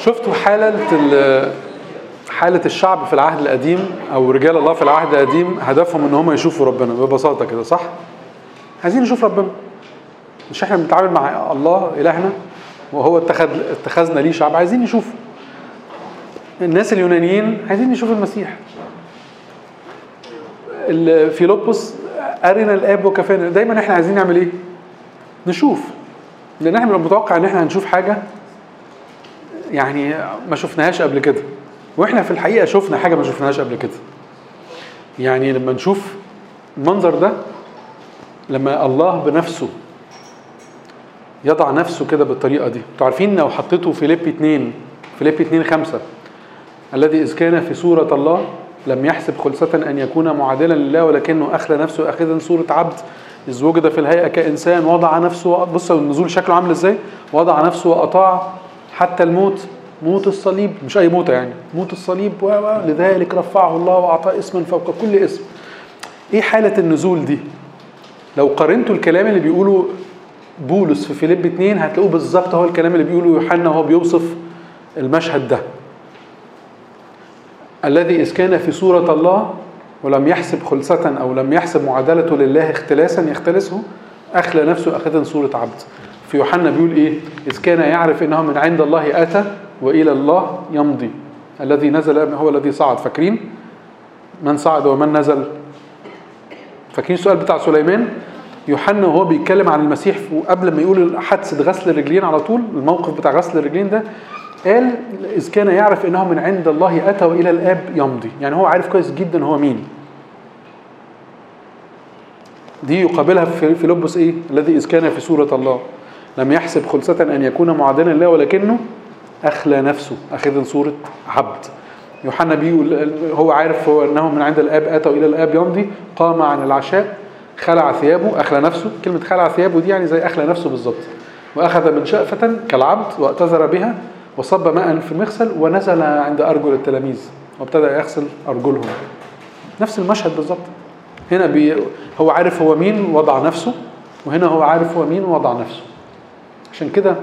شفتوا حالة ال- حالة الشعب في العهد القديم أو رجال الله في العهد القديم هدفهم إن هم يشوفوا ربنا ببساطة كده صح؟ عايزين نشوف ربنا مش احنا بنتعامل مع الله إلهنا وهو اتخذ اتخذنا ليه شعب عايزين نشوفه الناس اليونانيين عايزين يشوفوا المسيح ال- فيلبس أرنا الآب وكفانا دايما احنا عايزين نعمل ايه؟ نشوف لأن احنا بنبقى متوقع إن احنا هنشوف حاجة يعني ما شفناهاش قبل كده واحنا في الحقيقه شفنا حاجه ما شفناهاش قبل كده يعني لما نشوف المنظر ده لما الله بنفسه يضع نفسه كده بالطريقه دي انتوا عارفين لو حطيته في فيليب 2 فيليب 2 5 الذي اذ كان في صوره الله لم يحسب خلسة أن يكون معادلا لله ولكنه أخلى نفسه أخذا صورة عبد إذ وجد في الهيئة كإنسان وضع نفسه بص النزول شكله عامل إزاي وضع نفسه وأطاع حتى الموت موت الصليب مش أي موتة يعني موت الصليب و و لذلك رفعه الله وأعطاه اسما فوق كل اسم إيه حالة النزول دي لو قارنتوا الكلام اللي بيقوله بولس في فيليب 2 هتلاقوه بالظبط هو الكلام اللي بيقوله يوحنا وهو بيوصف المشهد ده الذي إذ كان في صورة الله ولم يحسب خلسة أو لم يحسب معادلته لله اختلاسا يختلسه أخلى نفسه أخذا صورة عبد في يوحنا بيقول إيه إذ كان يعرف إنه من عند الله أتى وإلى الله يمضي الذي نزل هو الذي صعد فاكرين من صعد ومن نزل فاكرين السؤال بتاع سليمان يوحنا وهو بيتكلم عن المسيح وقبل ما يقول حادثه غسل الرجلين على طول الموقف بتاع غسل الرجلين ده قال اذ كان يعرف انه من عند الله اتى والى الاب يمضي يعني هو عارف كويس جدا هو مين دي يقابلها في فيلبس ايه الذي اذ كان في صوره الله لم يحسب خلسة ان يكون معادلا له ولكنه اخلى نفسه اخذا صوره عبد يوحنا بيقول هو عارف هو انه من عند الاب اتى والى الاب يمضي قام عن العشاء خلع ثيابه اخلى نفسه كلمه خلع ثيابه دي يعني زي اخلى نفسه بالظبط واخذ من شأفة كالعبد واعتذر بها وصب ماء في المغسل ونزل عند ارجل التلاميذ وابتدى يغسل ارجلهم نفس المشهد بالظبط هنا بي هو عارف هو مين وضع نفسه وهنا هو عارف هو مين وضع نفسه عشان كده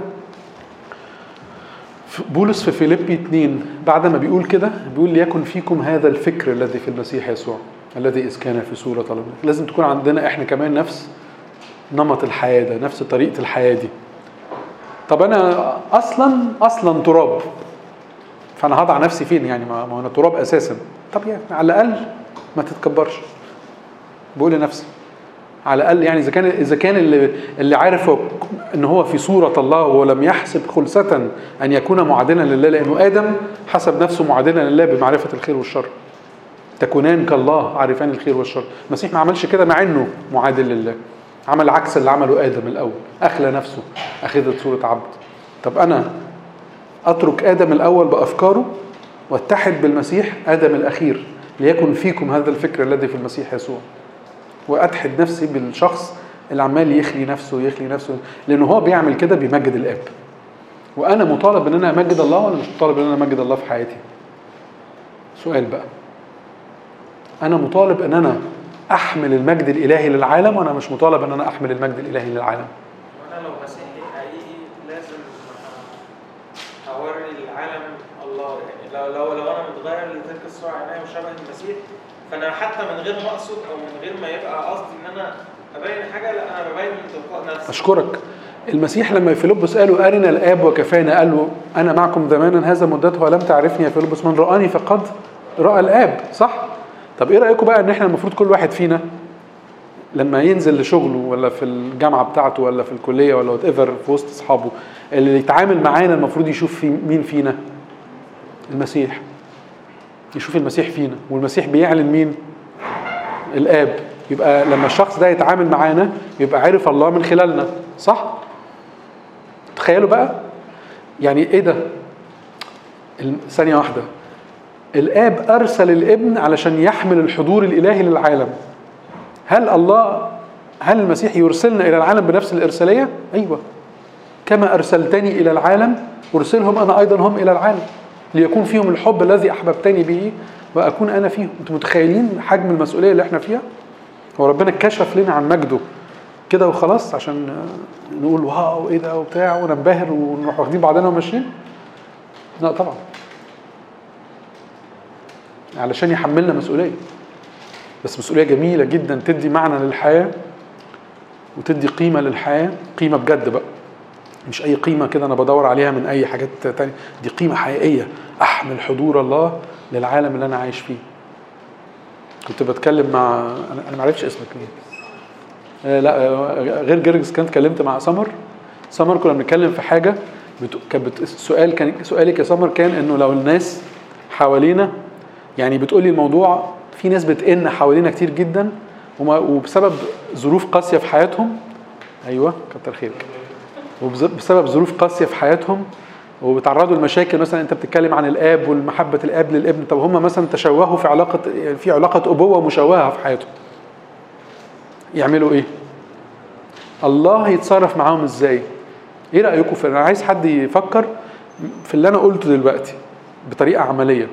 بولس في فيليبي 2 بعد ما بيقول كده بيقول ليكن فيكم هذا الفكر الذي في المسيح يسوع الذي إذ كان في صورة الله لازم تكون عندنا احنا كمان نفس نمط الحياة ده نفس طريقة الحياة دي طب أنا أصلا أصلا تراب فأنا هضع نفسي فين يعني ما ما أنا تراب أساسا طب يعني على الأقل ما تتكبرش بقول لنفسي على الاقل يعني اذا كان اذا كان اللي اللي عارف هو ان هو في صوره الله ولم يحسب خلسه ان يكون معادلا لله لانه ادم حسب نفسه معادلا لله بمعرفه الخير والشر تكونان كالله عارفان الخير والشر المسيح ما عملش كده مع انه معادل لله عمل عكس اللي عمله ادم الاول اخلى نفسه اخذت صوره عبد طب انا اترك ادم الاول بافكاره واتحد بالمسيح ادم الاخير ليكن فيكم هذا الفكر الذي في المسيح يسوع واتحد نفسي بالشخص اللي عمال يخلي نفسه يخلي نفسه لانه هو بيعمل كده بيمجد الاب وانا مطالب ان انا امجد الله ولا مش مطالب ان انا امجد الله في حياتي سؤال بقى انا مطالب ان انا احمل المجد الالهي للعالم وانا مش مطالب ان انا احمل المجد الالهي للعالم وانا لو مسيحي حقيقي لازم اوري العالم الله يعني لو لو لو انا متغير لتلك الصوره عينيا وشبه المسيح فانا حتى من غير ما اقصد او من غير ما يبقى قصدي ان انا ابين حاجه لا انا ببين من تلقاء نفسي اشكرك المسيح لما فيلبس قالوا ارنا الاب وكفانا قال له انا معكم زمانا هذا مدته ولم تعرفني يا فيلبس من رآني فقد راى الاب صح طب ايه رايكم بقى ان احنا المفروض كل واحد فينا لما ينزل لشغله ولا في الجامعه بتاعته ولا في الكليه ولا وات ايفر في وسط اصحابه اللي يتعامل معانا المفروض يشوف في مين فينا المسيح يشوف المسيح فينا والمسيح بيعلن مين الاب يبقى لما الشخص ده يتعامل معانا يبقى عارف الله من خلالنا صح تخيلوا بقى يعني ايه ده الم- ثانيه واحده الاب ارسل الابن علشان يحمل الحضور الالهي للعالم هل الله هل المسيح يرسلنا الى العالم بنفس الارساليه ايوه كما ارسلتني الى العالم ارسلهم انا ايضا هم الى العالم ليكون فيهم الحب الذي احببتني به واكون انا فيهم انتم متخيلين حجم المسؤوليه اللي احنا فيها هو ربنا كشف لنا عن مجده كده وخلاص عشان نقول واو ايه ده وبتاع وننبهر ونروح واخدين بعضنا وماشيين لا طبعا علشان يحملنا مسؤوليه بس مسؤوليه جميله جدا تدي معنى للحياه وتدي قيمه للحياه قيمه بجد بقى مش اي قيمه كده انا بدور عليها من اي حاجات تانية دي قيمه حقيقيه احمل حضور الله للعالم اللي انا عايش فيه كنت بتكلم مع انا أنا ما عرفتش اسمك مين آه لا آه غير جرجس كنت اتكلمت مع سمر سمر كنا بنتكلم في حاجه بت... كانت بت... السؤال كان سؤالك يا سمر كان انه لو الناس حوالينا يعني بتقولي الموضوع في ناس بتئن حوالينا كتير جدا وما... وبسبب ظروف قاسيه في حياتهم ايوه كتر خيرك وبسبب ظروف قاسيه في حياتهم وبيتعرضوا لمشاكل مثلا انت بتتكلم عن الاب والمحبه الاب للابن طب هم مثلا تشوهوا في علاقه يعني في علاقه ابوه مشوهه في حياتهم يعملوا ايه الله يتصرف معاهم ازاي ايه رايكم في انا عايز حد يفكر في اللي انا قلته دلوقتي بطريقه عمليه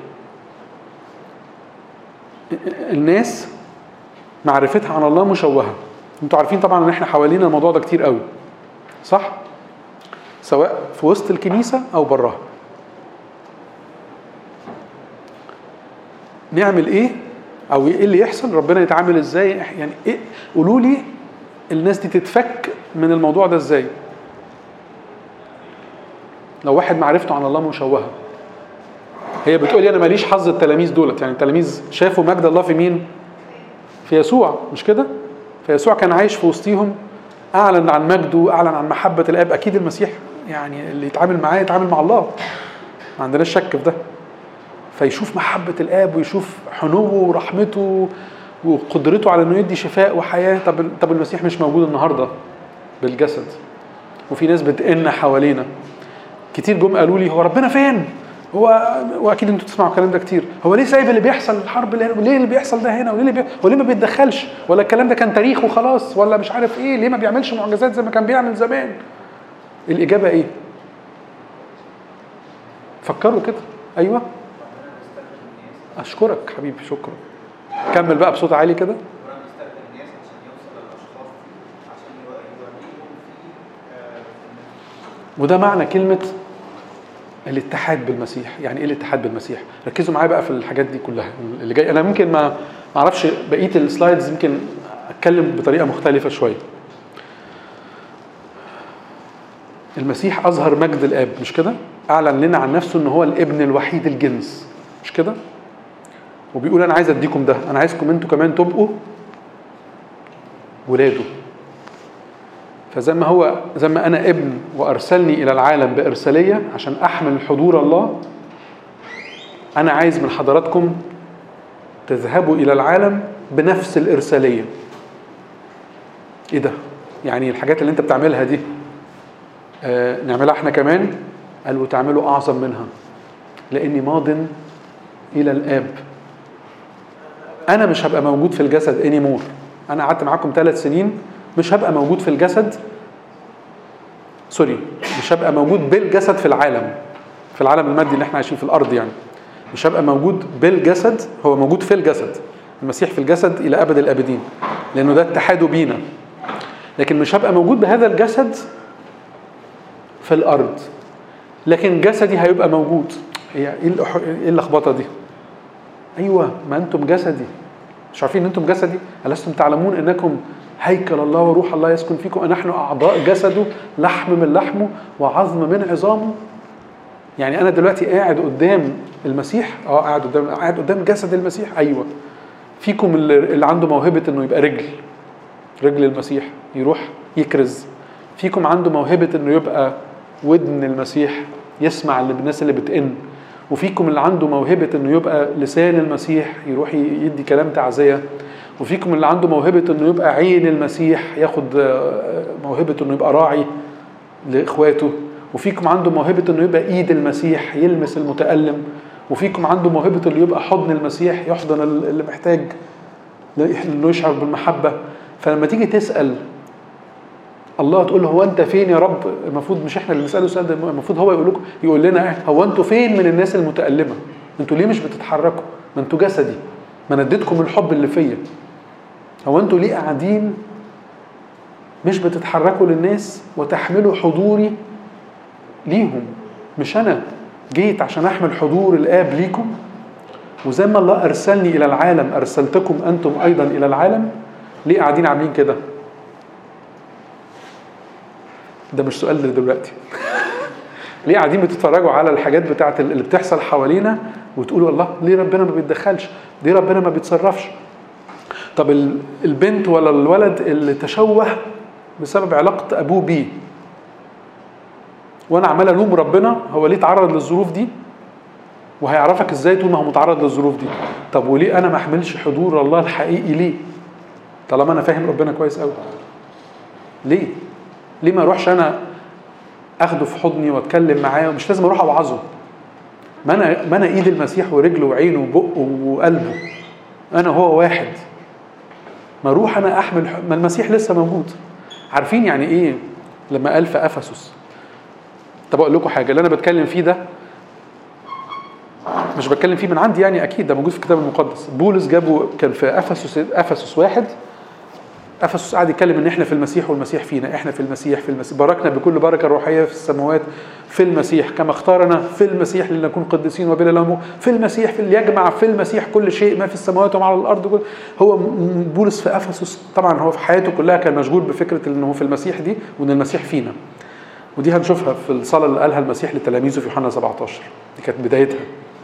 الناس معرفتها عن الله مشوهه انتوا عارفين طبعا ان احنا حوالينا الموضوع ده كتير قوي صح سواء في وسط الكنيسه او براها نعمل ايه او ايه اللي يحصل ربنا يتعامل ازاي يعني ايه قولوا لي الناس دي تتفك من الموضوع ده ازاي لو واحد معرفته عن الله مشوهه هي بتقول لي انا ماليش حظ التلاميذ دولت يعني التلاميذ شافوا مجد الله في مين في يسوع مش كده فيسوع كان عايش في وسطيهم اعلن عن مجده اعلن عن محبه الاب اكيد المسيح يعني اللي يتعامل معاه يتعامل مع الله ما عندناش شك في ده فيشوف محبه الاب ويشوف حنوه ورحمته وقدرته على انه يدي شفاء وحياه طب طب المسيح مش موجود النهارده بالجسد وفي ناس بتئن حوالينا كتير جم قالوا لي هو ربنا فين؟ هو واكيد انتوا تسمعوا الكلام ده كتير هو ليه سايب اللي بيحصل الحرب اللي هنا وليه اللي بيحصل ده هنا وليه اللي بي... هو ليه ما بيتدخلش ولا الكلام ده كان تاريخ وخلاص ولا مش عارف ايه ليه ما بيعملش معجزات زي ما كان بيعمل زمان الاجابه ايه فكروا كده ايوه اشكرك حبيبي شكرا كمل بقى بصوت عالي كده ربنا بيستخدم الناس عشان يوصل للاشخاص عشان يوريهم في وده معنى كلمة الاتحاد بالمسيح يعني ايه الاتحاد بالمسيح ركزوا معايا بقى في الحاجات دي كلها اللي جاي انا ممكن ما ما اعرفش بقيه السلايدز يمكن اتكلم بطريقه مختلفه شويه المسيح اظهر مجد الاب مش كده اعلن لنا عن نفسه ان هو الابن الوحيد الجنس مش كده وبيقول انا عايز اديكم ده انا عايزكم انتوا كمان تبقوا ولاده فزي ما هو زي ما انا ابن وارسلني الى العالم بارساليه عشان احمل حضور الله انا عايز من حضراتكم تذهبوا الى العالم بنفس الارساليه ايه ده يعني الحاجات اللي انت بتعملها دي آه نعملها احنا كمان قال وتعملوا اعظم منها لاني ماض الى الاب انا مش هبقى موجود في الجسد اني مور انا قعدت معاكم ثلاث سنين مش هبقى موجود في الجسد سوري مش هبقى موجود بالجسد في العالم في العالم المادي اللي احنا عايشين في الارض يعني مش هبقى موجود بالجسد هو موجود في الجسد المسيح في الجسد الى ابد الابدين لانه ده اتحاده بينا لكن مش هبقى موجود بهذا الجسد في الارض لكن جسدي هيبقى موجود هي ايه الأح- ايه اللخبطه دي ايوه ما انتم جسدي مش عارفين ان انتم جسدي الستم تعلمون انكم هيكل الله وروح الله يسكن فيكم نحن اعضاء جسده لحم من لحمه وعظم من عظامه يعني انا دلوقتي قاعد قدام المسيح اه قاعد قدام قاعد قدام جسد المسيح ايوه فيكم اللي اللي عنده موهبه انه يبقى رجل رجل المسيح يروح يكرز فيكم عنده موهبه انه يبقى ودن المسيح يسمع اللي الناس اللي بتئن وفيكم اللي عنده موهبة انه يبقى لسان المسيح يروح يدي كلام تعزية وفيكم اللي عنده موهبة انه يبقى عين المسيح ياخد آه، موهبة انه يبقى راعي لاخواته وفيكم عنده موهبة انه يبقى ايد المسيح يلمس المتألم وفيكم عنده موهبة انه يبقى حضن المسيح يحضن اللي محتاج انه يشعر بالمحبة فلما تيجي تسأل الله تقول له هو انت فين يا رب المفروض مش احنا اللي نساله السؤال ده المفروض هو يقول لكم يقول لنا ايه هو انتوا فين من الناس المتالمه انتوا ليه مش بتتحركوا ما انتوا جسدي ما انا اديتكم الحب اللي فيا هو انتوا ليه قاعدين مش بتتحركوا للناس وتحملوا حضوري ليهم مش انا جيت عشان احمل حضور الاب ليكم وزي ما الله ارسلني الى العالم ارسلتكم انتم ايضا الى العالم ليه قاعدين عاملين كده ده مش سؤال دلوقتي ليه قاعدين بتتفرجوا على الحاجات بتاعت اللي بتحصل حوالينا وتقولوا الله ليه ربنا ما بيتدخلش ليه ربنا ما بيتصرفش طب ال- البنت ولا الولد اللي تشوه بسبب علاقة أبوه بيه وأنا عمال ألوم ربنا هو ليه اتعرض للظروف دي وهيعرفك ازاي طول ما هو متعرض للظروف دي طب وليه انا ما احملش حضور الله الحقيقي ليه طالما انا فاهم ربنا كويس قوي ليه ليه ما اروحش انا اخده في حضني واتكلم معاه ومش لازم اروح اوعظه ما انا ما انا ايد المسيح ورجله وعينه وبقه وقلبه انا هو واحد ما اروح انا احمل ح- ما المسيح لسه موجود عارفين يعني ايه لما قال في افسس طب اقول لكم حاجه اللي انا بتكلم فيه ده مش بتكلم فيه من عندي يعني اكيد ده موجود في الكتاب المقدس بولس جابه كان في افسس افسس واحد افسس قاعد يتكلم ان احنا في المسيح والمسيح فينا احنا في المسيح في المسيح باركنا بكل بركه روحيه في السماوات في المسيح كما اختارنا في المسيح لنكون قديسين وبلا لوم في المسيح في اللي يجمع في المسيح كل شيء ما في السماوات وما على الارض كل هو م- بولس في افسس طبعا هو في حياته كلها كان مشغول بفكره انه في المسيح دي وان المسيح فينا ودي هنشوفها في الصلاه اللي قالها المسيح لتلاميذه في يوحنا 17 دي كانت بدايتها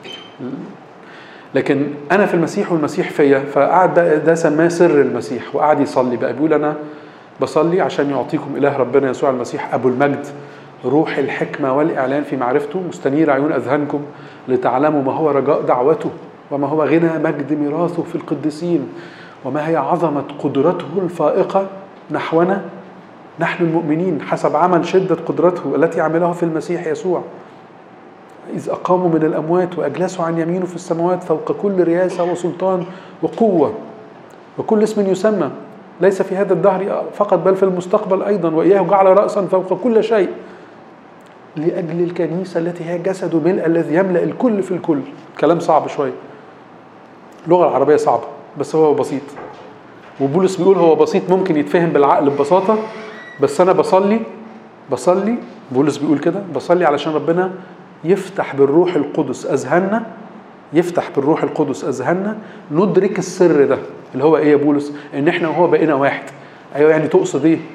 لكن انا في المسيح والمسيح فيا فقعد ده, ده سماه سر المسيح وقعد يصلي بقى بيقول انا بصلي عشان يعطيكم اله ربنا يسوع المسيح ابو المجد روح الحكمه والاعلان في معرفته مستنير عيون اذهانكم لتعلموا ما هو رجاء دعوته وما هو غنى مجد ميراثه في القديسين وما هي عظمه قدرته الفائقه نحونا نحن المؤمنين حسب عمل شده قدرته التي عملها في المسيح يسوع إذ أقاموا من الأموات وأجلسوا عن يمينه في السماوات فوق كل رياسة وسلطان وقوة وكل اسم يسمى ليس في هذا الدهر فقط بل في المستقبل أيضا وإياه جعل رأسا فوق كل شيء لأجل الكنيسة التي هي جسد ملء الذي يملأ الكل في الكل كلام صعب شوية اللغة العربية صعبة بس هو بسيط وبولس بيقول هو بسيط ممكن يتفهم بالعقل ببساطة بس أنا بصلي بصلي بولس بيقول كده بصلي علشان ربنا يفتح بالروح القدس أذهاننا يفتح بالروح القدس أذهاننا ندرك السر ده اللي هو إيه يا بولس؟ إن إحنا وهو بقينا واحد أيوه يعني تقصد إيه؟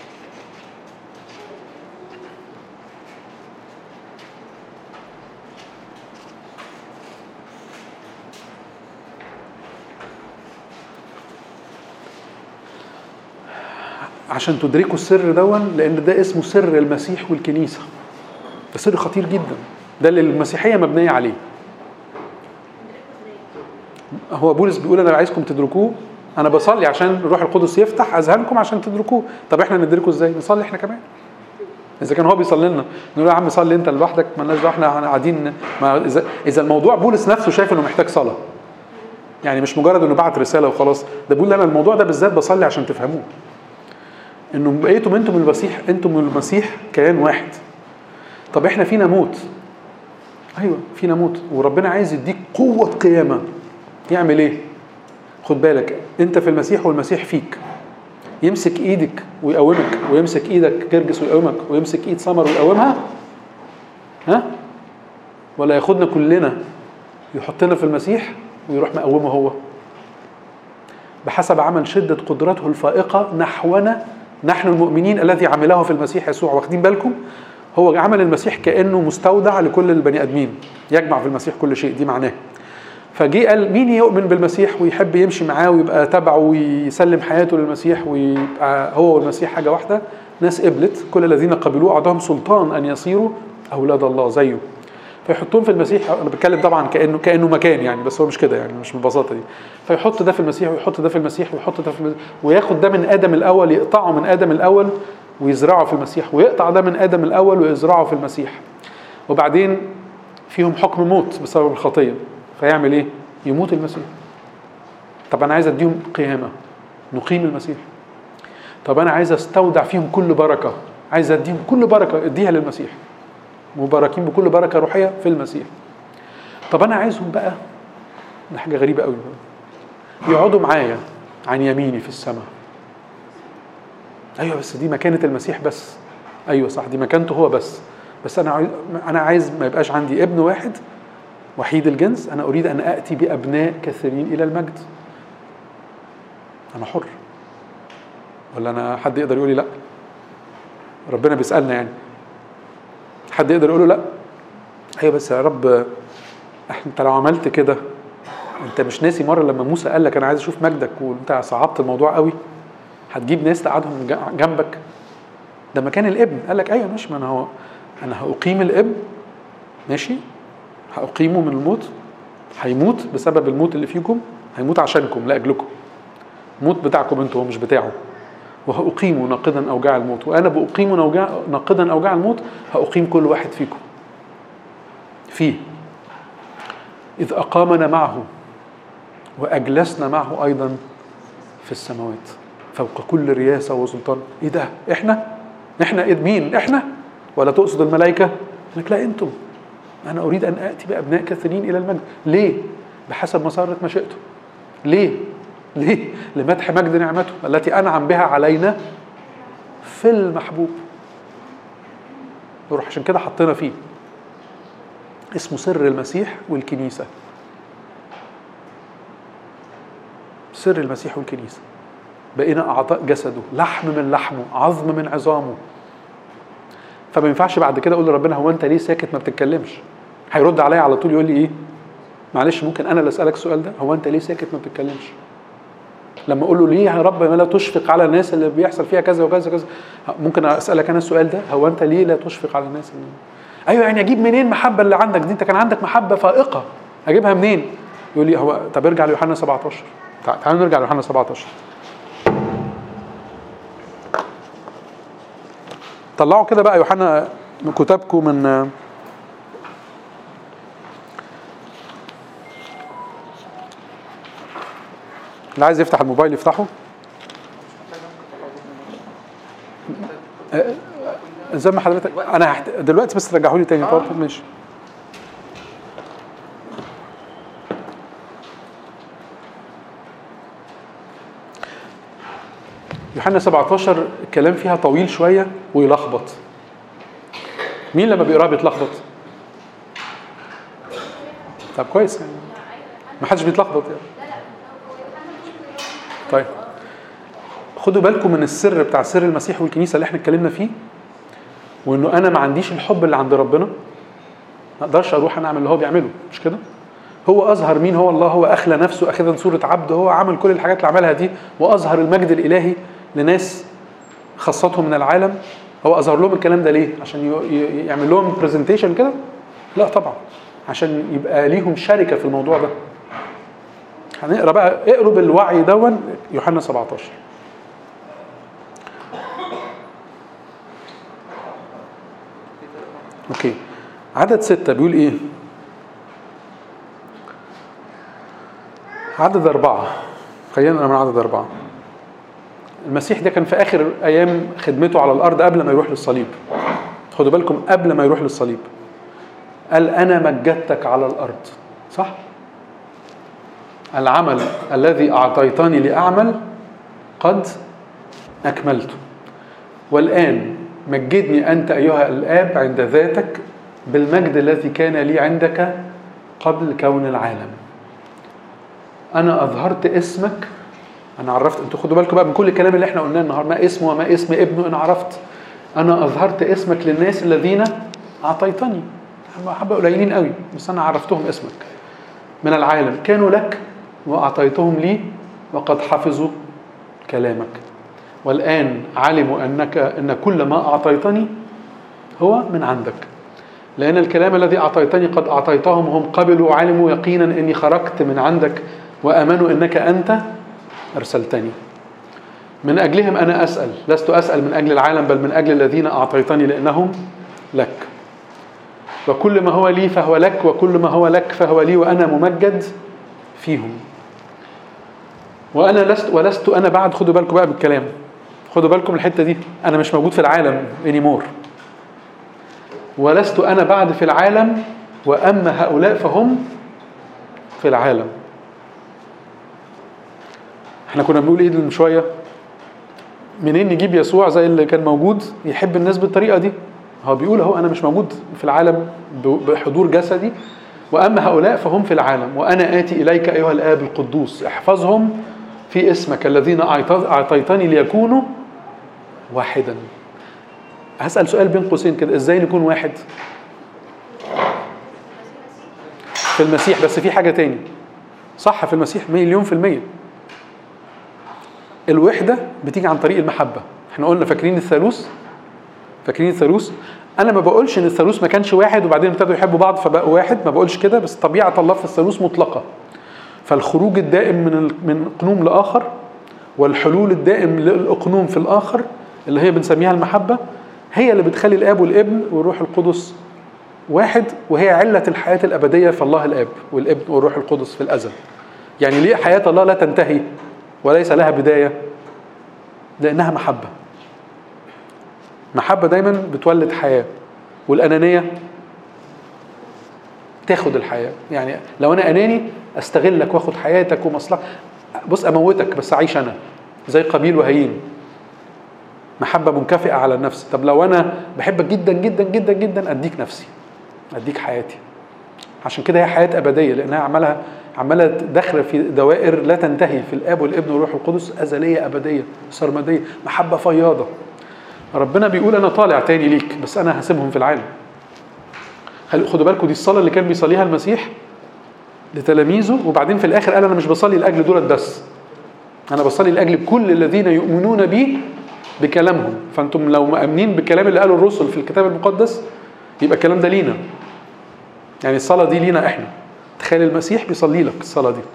عشان تدركوا السر دون لان ده اسمه سر المسيح والكنيسه ده سر خطير جدا ده اللي المسيحيه مبنيه عليه هو بولس بيقول انا عايزكم تدركوه انا بصلي عشان الروح القدس يفتح اذهانكم عشان تدركوه طب احنا ندركه ازاي نصلي احنا كمان اذا كان هو بيصلي لنا نقول له يا عم صلي انت لوحدك مالناش دعوه احنا قاعدين ما اذا اذا الموضوع بولس نفسه شايف انه محتاج صلاه يعني مش مجرد انه بعت رساله وخلاص ده بيقول انا الموضوع ده بالذات بصلي عشان تفهموه انه بقيتم انتم المسيح انتم المسيح كيان واحد طب احنا فينا موت ايوه فينا موت وربنا عايز يديك قوه قيامه يعمل ايه خد بالك انت في المسيح والمسيح فيك يمسك ايدك ويقومك ويمسك ايدك جرجس ويقومك ويمسك ايد سمر ويقومها ها ولا ياخدنا كلنا يحطنا في المسيح ويروح مقومه هو بحسب عمل شدة قدرته الفائقة نحونا نحن المؤمنين الذي عمله في المسيح يسوع واخدين بالكم هو عمل المسيح كأنه مستودع لكل البني آدمين يجمع في المسيح كل شيء دي معناه فجي قال مين يؤمن بالمسيح ويحب يمشي معاه ويبقى تبعه ويسلم حياته للمسيح ويبقى هو والمسيح حاجة واحدة ناس قبلت كل الذين قبلوه أعطاهم سلطان أن يصيروا أولاد الله زيه فيحطهم في المسيح انا بتكلم طبعا كانه كانه مكان يعني بس هو مش كده يعني مش بالبساطه دي فيحط ده في المسيح ويحط ده في المسيح ويحط ده في المسيح وياخد ده من ادم الاول يقطعه من ادم الاول ويزرعه في المسيح ويقطع ده من ادم الاول ويزرعه في المسيح وبعدين فيهم حكم موت بسبب الخطيه فيعمل ايه؟ يموت المسيح طب انا عايز اديهم قيامه نقيم المسيح طب انا عايز استودع فيهم كل بركه عايز اديهم كل بركه اديها للمسيح مباركين بكل بركه روحيه في المسيح طب انا عايزهم بقى ده حاجه غريبه قوي يقعدوا معايا عن يميني في السماء ايوه بس دي مكانه المسيح بس ايوه صح دي مكانته هو بس بس انا عايز انا عايز ما يبقاش عندي ابن واحد وحيد الجنس انا اريد ان اتي بابناء كثيرين الى المجد انا حر ولا انا حد يقدر يقول لي لا ربنا بيسالنا يعني حد يقدر يقول له لا ايوه بس يا رب انت لو عملت كده انت مش ناسي مره لما موسى قال لك انا عايز اشوف مجدك وانت صعبت الموضوع قوي هتجيب ناس تقعدهم ج- جنبك ده مكان الابن قال لك ايوه ماشي ما انا هو انا هاقيم الابن ماشي هاقيمه من الموت هيموت بسبب الموت اللي فيكم هيموت عشانكم لاجلكم موت بتاعكم انتوا هو مش بتاعه وهأقيم ناقدا أوجاع الموت وأنا بأقيم نوجع- ناقدا أوجاع الموت هأقيم كل واحد فيكم فيه إذ أقامنا معه وأجلسنا معه أيضا في السماوات فوق كل رياسة وسلطان إيه ده إحنا إحنا إيه مين إحنا ولا تقصد الملائكة لك لا أنتم أنا أريد أن آتي بأبناء كثيرين إلى المجد ليه بحسب مسارة مشيئته ليه ليه لمدح مجد نعمته التي أنعم بها علينا في المحبوب نروح عشان كده حطينا فيه اسمه سر المسيح والكنيسة سر المسيح والكنيسة بقينا أعضاء جسده لحم من لحمه عظم من عظامه فما ينفعش بعد كده اقول لربنا هو انت ليه ساكت ما بتتكلمش هيرد عليا على طول يقول لي ايه معلش ممكن انا اللي اسالك السؤال ده هو انت ليه ساكت ما بتتكلمش لما اقول له ليه يا رب ما لا تشفق على الناس اللي بيحصل فيها كذا وكذا كذا ممكن اسالك انا السؤال ده هو انت ليه لا تشفق على الناس اللي ايوه يعني اجيب منين المحبه اللي عندك دي انت كان عندك محبه فائقه اجيبها منين يقول لي هو طب ارجع ليوحنا 17 تع- تعالوا نرجع ليوحنا 17 طلعوا كده بقى يوحنا من كتابكم من اللي عايز يفتح الموبايل يفتحه آه، زي ما حضرتك انا هحت... دلوقتي بس ترجعوا لي تاني آه. طب ماشي يوحنا 17 الكلام فيها طويل شويه ويلخبط مين لما بيقراها بيتلخبط طب كويس يعني ما حدش بيتلخبط يعني طيب خدوا بالكم من السر بتاع سر المسيح والكنيسه اللي احنا اتكلمنا فيه وانه انا ما عنديش الحب اللي عند ربنا ما اقدرش اروح انا اعمل اللي هو بيعمله مش كده هو اظهر مين هو الله هو اخلى نفسه اخذا صوره عبد هو عمل كل الحاجات اللي عملها دي واظهر المجد الالهي لناس خاصتهم من العالم هو اظهر لهم الكلام ده ليه عشان ي- ي- يعمل لهم برزنتيشن كده لا طبعا عشان يبقى ليهم شركه في الموضوع ده هنقرا بقى اقروا بالوعي دون يوحنا 17 اوكي عدد ستة بيقول ايه عدد أربعة خلينا نقرا من عدد أربعة المسيح ده كان في آخر أيام خدمته على الأرض قبل ما يروح للصليب خدوا بالكم قبل ما يروح للصليب قال أنا مجدتك على الأرض صح؟ العمل الذي أعطيتني لأعمل قد أكملته والآن مجدني أنت أيها الآب عند ذاتك بالمجد الذي كان لي عندك قبل كون العالم أنا أظهرت اسمك أنا عرفت أنتوا خدوا بالكم بقى من كل الكلام اللي احنا قلناه النهارده ما اسمه وما اسم ابنه أنا عرفت أنا أظهرت اسمك للناس الذين أعطيتني هم حبة قليلين قوي بس أنا عرفتهم اسمك من العالم كانوا لك وأعطيتهم لي وقد حفظوا كلامك والآن علموا أنك أن كل ما أعطيتني هو من عندك لأن الكلام الذي أعطيتني قد أعطيتهم هم قبلوا وعلموا يقينا أني خرجت من عندك وأمنوا أنك أنت أرسلتني من أجلهم أنا أسأل لست أسأل من أجل العالم بل من أجل الذين أعطيتني لأنهم لك وكل ما هو لي فهو لك وكل ما هو لك فهو لي وأنا ممجد فيهم وأنا لست ولست أنا بعد خدوا بالكم بقى بالكلام خدوا بالكم من الحتة دي أنا مش موجود في العالم anymore ولست أنا بعد في العالم وأما هؤلاء فهم في العالم احنا كنا بنقول ايه من شويه منين نجيب يسوع زي اللي كان موجود يحب الناس بالطريقه دي هو بيقول اهو انا مش موجود في العالم ب- بحضور جسدي واما هؤلاء فهم في العالم وانا اتي اليك ايها الاب القدوس احفظهم في اسمك الذين أعطيت- اعطيتني ليكونوا واحدا هسال سؤال بين قوسين كده ازاي نكون واحد في المسيح بس في حاجه تاني صح في المسيح مليون في الميه الوحده بتيجي عن طريق المحبه احنا قلنا فاكرين الثالوث فاكرين الثالوث انا ما بقولش ان الثالوث ما كانش واحد وبعدين ابتدوا يحبوا بعض فبقوا واحد ما بقولش كده بس طبيعه الله في الثالوث مطلقه فالخروج الدائم من ال- من اقنوم لاخر والحلول الدائم للاقنوم في الاخر اللي هي بنسميها المحبه هي اللي بتخلي الاب والابن والروح القدس واحد وهي علة الحياة الأبدية في الله الآب والابن والروح القدس في الأزل يعني ليه حياة الله لا تنتهي وليس لها بداية لأنها محبة محبة دايما بتولد حياة والأنانية تاخد الحياة يعني لو أنا أناني أستغلك وأخد حياتك ومصلحة بص أموتك بس أعيش أنا زي قابيل وهايين محبة منكفئة على النفس طب لو أنا بحبك جدا جدا جدا جدا أديك نفسي أديك حياتي عشان كده هي حياة أبدية لأنها عمالها عمالة داخلة في دوائر لا تنتهي في الآب والابن والروح القدس أزلية أبدية سرمدية محبة فياضة ربنا بيقول أنا طالع تاني ليك بس أنا هسيبهم في العالم خلي- خدوا بالكم دي الصلاة اللي كان بيصليها المسيح لتلاميذه وبعدين في الآخر قال أنا مش بصلي لأجل دولت بس أنا بصلي لأجل كل الذين يؤمنون بي بكلامهم فأنتم لو مؤمنين بالكلام اللي قاله الرسل في الكتاب المقدس يبقى الكلام ده لينا يعني الصلاة دي لينا احنا تخيل المسيح بيصلي لك الصلاة دي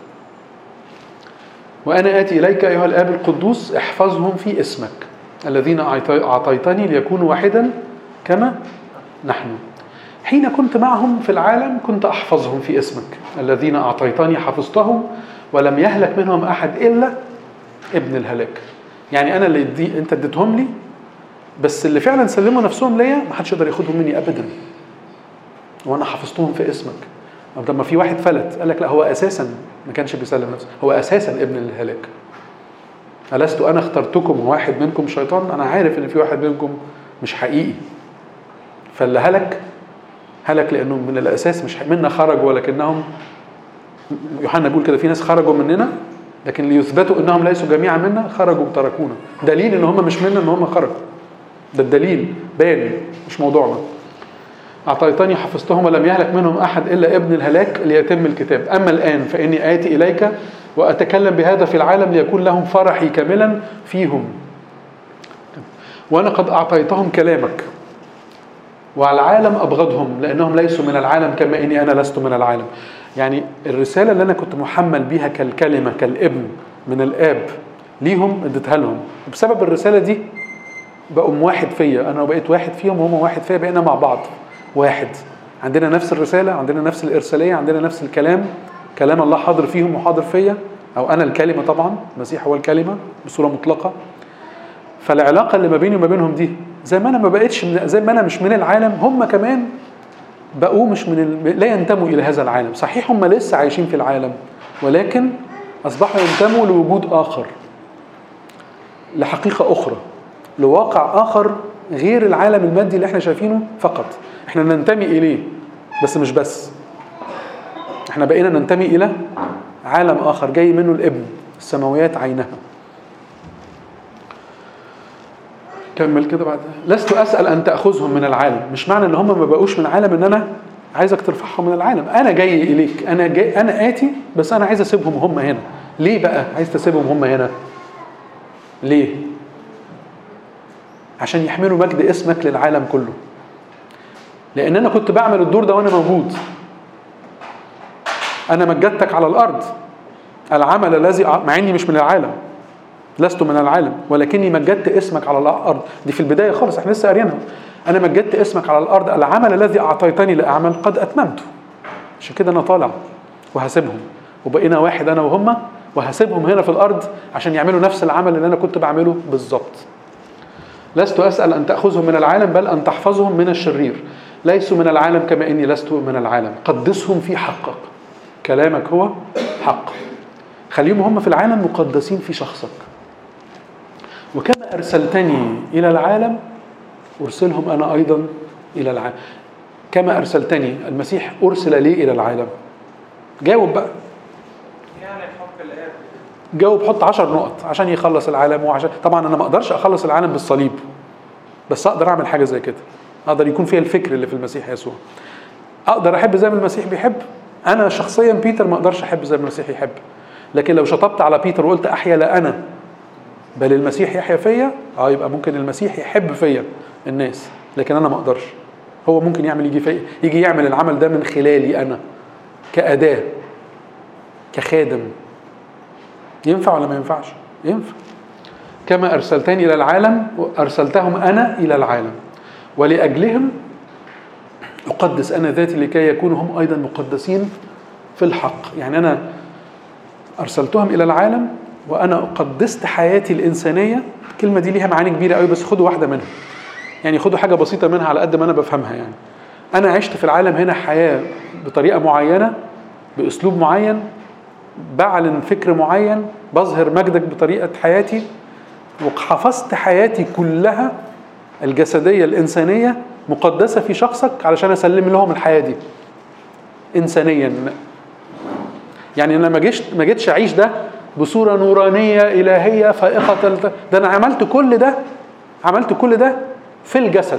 وأنا آتي إليك أيها الآب القدوس احفظهم في اسمك الذين أعطي- أعطيتني ليكونوا واحدا كما نحن حين كنت معهم في العالم كنت أحفظهم في اسمك الذين أعطيتني حفظتهم ولم يهلك منهم أحد إلا ابن الهلاك يعني أنا اللي دي أنت اديتهم لي بس اللي فعلا سلموا نفسهم ليا ما حدش يقدر ياخدهم مني أبدا وانا حفظتهم في اسمك طب لما في واحد فلت قال لك لا هو اساسا ما كانش بيسلم نفسه هو اساسا ابن الهلاك ألست أنا اخترتكم وواحد منكم شيطان أنا عارف إن في واحد منكم مش حقيقي فاللي هلك هلك لأنه من الأساس مش منا خرجوا ولكنهم يوحنا بيقول كده في ناس خرجوا مننا لكن ليثبتوا انهم ليسوا جميعا منا خرجوا وتركونا دليل ان هم مش منا ان هم خرجوا ده الدليل بان مش موضوعنا أعطيتني حفظتهم ولم يهلك منهم أحد إلا ابن الهلاك ليتم الكتاب أما الآن فإني آتي إليك وأتكلم بهذا في العالم ليكون لهم فرحي كاملا فيهم وأنا قد أعطيتهم كلامك وعلى العالم أبغضهم لأنهم ليسوا من العالم كما إني أنا لست من العالم يعني الرسالة اللي أنا كنت محمل بيها كالكلمة كالابن من الآب ليهم اديتها لهم وبسبب الرسالة دي بقوا واحد فيا أنا بقيت واحد فيهم وهم واحد فيا بقينا مع بعض واحد عندنا نفس الرسالة عندنا نفس الإرسالية عندنا نفس الكلام كلام الله حاضر فيهم وحاضر فيا أو أنا الكلمة طبعا المسيح هو الكلمة بصورة مطلقة فالعلاقة اللي ما بيني وما بينهم دي زي ما أنا ما بقتش من زي ما أنا مش من العالم هم كمان بقوا مش من ال... لا ينتموا إلى هذا العالم صحيح هم لسه عايشين في العالم ولكن أصبحوا ينتموا لوجود آخر لحقيقة أخرى لواقع آخر غير العالم المادي اللي احنا شايفينه فقط احنا ننتمي إليه بس مش بس احنا بقينا ننتمي إلى عالم آخر جاي منه الابن السماويات عينها كمل كده بعد لست أسأل أن تأخذهم من العالم مش معنى ان هم ما بقوش من العالم ان انا عايزك ترفعهم من العالم انا جاي اليك انا جاي انا اتي بس انا عايز اسيبهم هم هنا ليه بقى عايز تسيبهم هم هنا ليه عشان يحملوا مجد اسمك للعالم كله لان انا كنت بعمل الدور ده وانا موجود انا مجدتك على الارض العمل الذي مع اني مش من العالم لست من العالم ولكني مجدت اسمك على الارض دي في البدايه خالص احنا لسه قاريينها انا مجدت اسمك على الارض العمل الذي اعطيتني لاعمل قد اتممته عشان كده انا طالع وهسيبهم وبقينا واحد انا وهم وهسيبهم هنا في الارض عشان يعملوا نفس العمل اللي انا كنت بعمله بالظبط لست اسال ان تاخذهم من العالم بل ان تحفظهم من الشرير ليسوا من العالم كما اني لست من العالم قدسهم في حقك كلامك هو حق خليهم هم في العالم مقدسين في شخصك وكما ارسلتني الى العالم ارسلهم انا ايضا الى العالم كما ارسلتني المسيح ارسل ليه الى العالم جاوب بقى يعني حب الاب جاوب حط عشر نقط عشان يخلص العالم وعشان طبعا انا ما اقدرش اخلص العالم بالصليب بس اقدر اعمل حاجه زي كده اقدر يكون فيها الفكر اللي في المسيح يسوع اقدر احب زي ما المسيح بيحب انا شخصيا بيتر ما اقدرش احب زي ما المسيح يحب لكن لو شطبت على بيتر وقلت احيا لا انا بل المسيح يحيا فيا اه يبقى ممكن المسيح يحب فيا الناس لكن انا ما اقدرش هو ممكن يعمل يجي في يجي يعمل العمل ده من خلالي انا كاداه كخادم ينفع ولا ما ينفعش ينفع كما ارسلتني الى العالم ارسلتهم انا الى العالم ولاجلهم اقدس انا ذاتي لكي يكونوا هم ايضا مقدسين في الحق يعني انا ارسلتهم الى العالم وانا قدست حياتي الانسانيه الكلمه دي ليها معاني كبيره قوي بس خدوا واحده منها يعني خدوا حاجه بسيطه منها على قد ما انا بفهمها يعني انا عشت في العالم هنا حياه بطريقه معينه باسلوب معين بعلن فكر معين بظهر مجدك بطريقه حياتي وحفظت حياتي كلها الجسديه الانسانيه مقدسه في شخصك علشان اسلم لهم الحياه دي انسانيا يعني انا ما جيتش ما جيتش اعيش ده بصوره نورانيه الهيه فائقه الت- ده انا عملت كل ده عملت كل ده في الجسد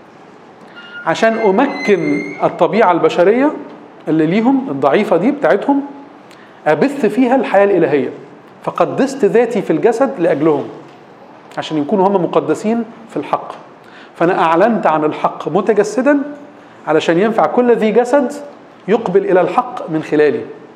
عشان امكن الطبيعه البشريه اللي ليهم الضعيفه دي بتاعتهم ابث فيها الحياه الالهيه فقدست ذاتي في الجسد لاجلهم عشان يكونوا هم مقدسين في الحق فانا اعلنت عن الحق متجسدا علشان ينفع كل ذي جسد يقبل الى الحق من خلالي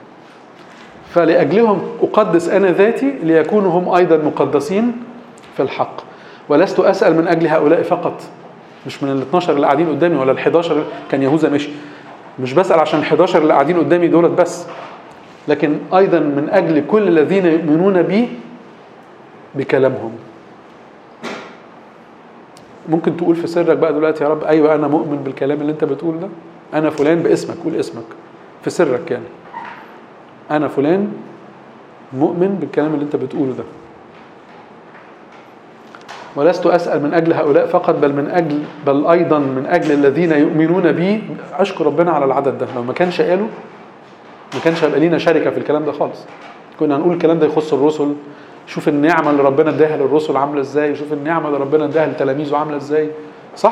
فلاجلهم اقدس انا ذاتي ليكونوا هم ايضا مقدسين في الحق ولست اسال من اجل هؤلاء فقط مش من ال 12 اللي قاعدين قدامي ولا ال 11 كان يهوذا مشي مش بسال عشان ال 11 اللي قاعدين قدامي دولت بس لكن ايضا من اجل كل الذين يؤمنون بي بكلامهم ممكن تقول في سرك بقى دلوقتي يا رب ايوه انا مؤمن بالكلام اللي انت بتقول ده انا فلان باسمك قول اسمك في سرك يعني انا فلان مؤمن بالكلام اللي انت بتقوله ده ولست اسال من اجل هؤلاء فقط بل من اجل بل ايضا من اجل الذين يؤمنون بي اشكر ربنا على العدد ده لو ما كانش قاله ما كانش هيبقى لينا شركه في الكلام ده خالص كنا هنقول الكلام ده يخص الرسل شوف النعمه اللي ربنا اداها للرسل عامله ازاي شوف النعمه اللي ربنا اداها لتلاميذه عامله ازاي صح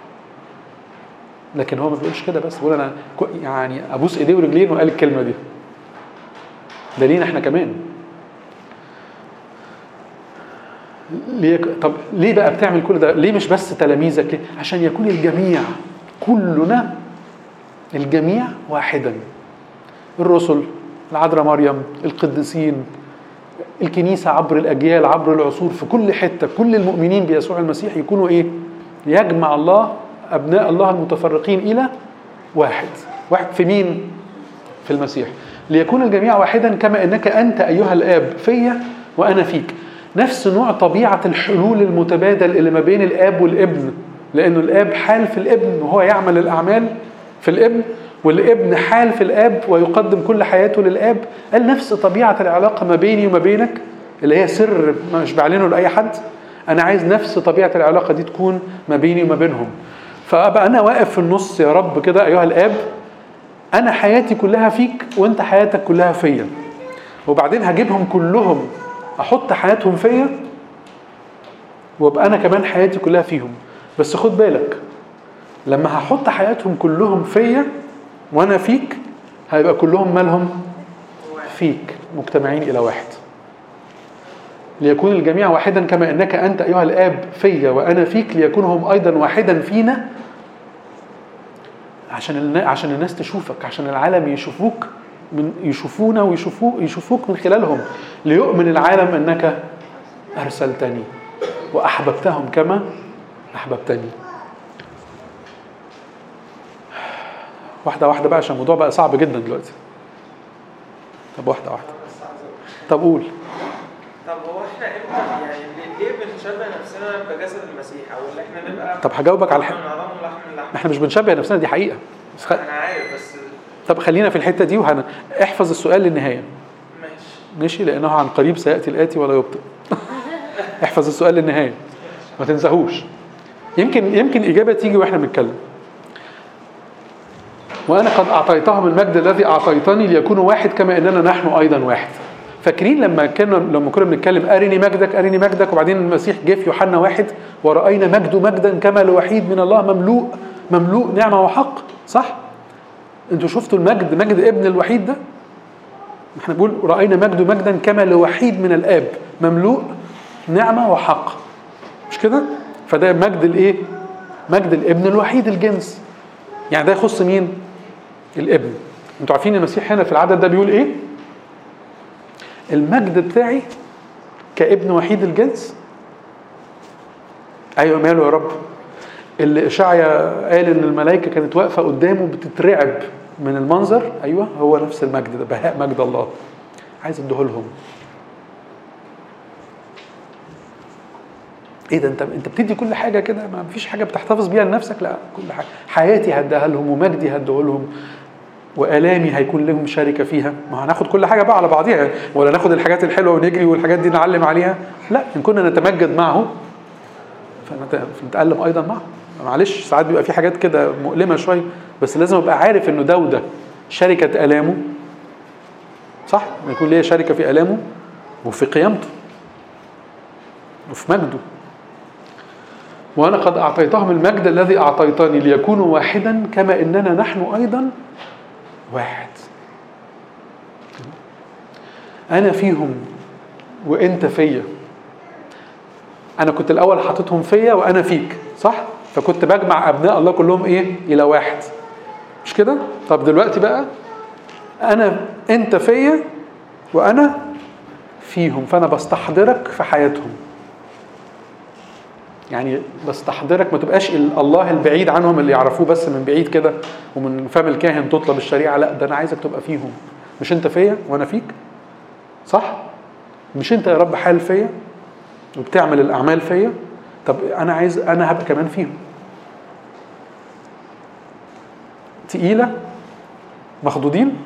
لكن هو ما بيقولش كده بس بيقول انا كو- يعني ابوس ايديه ورجليه وقال الكلمه دي ده لينا احنا كمان ليه طب ليه بقى بتعمل كل ده ليه مش بس تلاميذك ليه؟ عشان يكون الجميع كلنا الجميع واحدا الرسل العذراء مريم القديسين الكنيسة عبر الأجيال عبر العصور في كل حتة كل المؤمنين بيسوع المسيح يكونوا إيه يجمع الله أبناء الله المتفرقين إلى واحد واحد في مين في المسيح ليكون الجميع واحدا كما انك انت ايها الاب فيا وانا فيك نفس نوع طبيعه الحلول المتبادل اللي ما بين الاب والابن لانه الاب حال في الابن وهو يعمل الاعمال في الابن والابن حال في الاب ويقدم كل حياته للاب قال نفس طبيعه العلاقه ما بيني وما بينك اللي هي سر مش بعلنه لاي حد انا عايز نفس طبيعه العلاقه دي تكون ما بيني وما بينهم فابقى انا واقف في النص يا رب كده ايها الاب انا حياتي كلها فيك وانت حياتك كلها فيا وبعدين هجيبهم كلهم احط حياتهم فيا وابقى انا كمان حياتي كلها فيهم بس خد بالك لما هحط حياتهم كلهم فيا وانا فيك هيبقى كلهم مالهم فيك مجتمعين الى واحد ليكون الجميع واحدا كما انك انت ايها الاب فيا وانا فيك ليكونوا هم ايضا واحدا فينا عشان النا- عشان الناس تشوفك عشان العالم يشوفوك من يشوفونا ويشوفوك يشوفوك من خلالهم ليؤمن العالم انك ارسلتني واحببتهم كما احببتني واحده واحده بقى عشان الموضوع بقى صعب جدا دلوقتي طب واحده واحده طب قول طب هو احنا امتى يعني ليه- ليه بنشبه نفسنا بجسد المسيح او اللي احنا نبقى طب هجاوبك على من الح... عظام لحم من لحم احنا مش بنشبه نفسنا دي حقيقه بس خ... انا عارف بس طب خلينا في الحته دي وهن... احفظ السؤال للنهايه ماشي ماشي لانه عن قريب سياتي الاتي ولا يبطئ احفظ السؤال للنهايه ما تنساهوش يمكن يمكن الاجابه تيجي واحنا بنتكلم وانا قد اعطيتهم المجد الذي اعطيتني ليكونوا واحد كما اننا نحن ايضا واحد فاكرين لما كنا لما كنا بنتكلم ارني مجدك ارني مجدك وبعدين المسيح جه في يوحنا واحد وراينا مجده مجدا كما لوحيد من الله مملوء مملوء نعمه وحق صح انتوا شفتوا المجد مجد ابن الوحيد ده احنا بنقول راينا مجده مجدا كما لوحيد من الاب مملوء نعمه وحق مش كده فده مجد الايه مجد الابن الوحيد الجنس يعني ده يخص مين الابن انتوا عارفين المسيح هنا في العدد ده بيقول ايه المجد بتاعي كابن وحيد الجنس ايوه ماله يا رب اللي اشعيا قال ان الملائكه كانت واقفه قدامه بتترعب من المنظر ايوه هو نفس المجد ده بهاء مجد الله عايز اديه لهم ايه ده انت انت بتدي كل حاجه كده ما فيش حاجه بتحتفظ بيها لنفسك لا كل حاجه حياتي هديها لهم ومجدي هديه لهم والامي هيكون لهم شركه فيها ما هناخد كل حاجه بقى على بعضيها ولا ناخد الحاجات الحلوه ونجري والحاجات دي نعلم عليها لا ان كنا نتمجد معه فنت- فنتالم ايضا معه معلش ساعات بيبقى في حاجات كده مؤلمه شويه بس لازم ابقى عارف انه ده وده شركه الامه صح يكون ليا شركه في الامه وفي قيامته وفي مجده وانا قد اعطيتهم المجد الذي اعطيتني ليكونوا واحدا كما اننا نحن ايضا واحد انا فيهم وانت فيا انا كنت الاول حاططهم فيا وانا فيك صح فكنت بجمع ابناء الله كلهم ايه الى واحد مش كده طب دلوقتي بقى انا انت فيا وانا فيهم فانا بستحضرك في حياتهم يعني بستحضرك ما تبقاش ال- الله البعيد عنهم اللي يعرفوه بس من بعيد كده ومن فم الكاهن تطلب الشريعه لا ده انا عايزك تبقى فيهم مش انت فيا وانا فيك صح مش انت يا رب حال فيا وبتعمل الاعمال فيا طب انا عايز انا هبقى كمان فيهم تقيله مخضوضين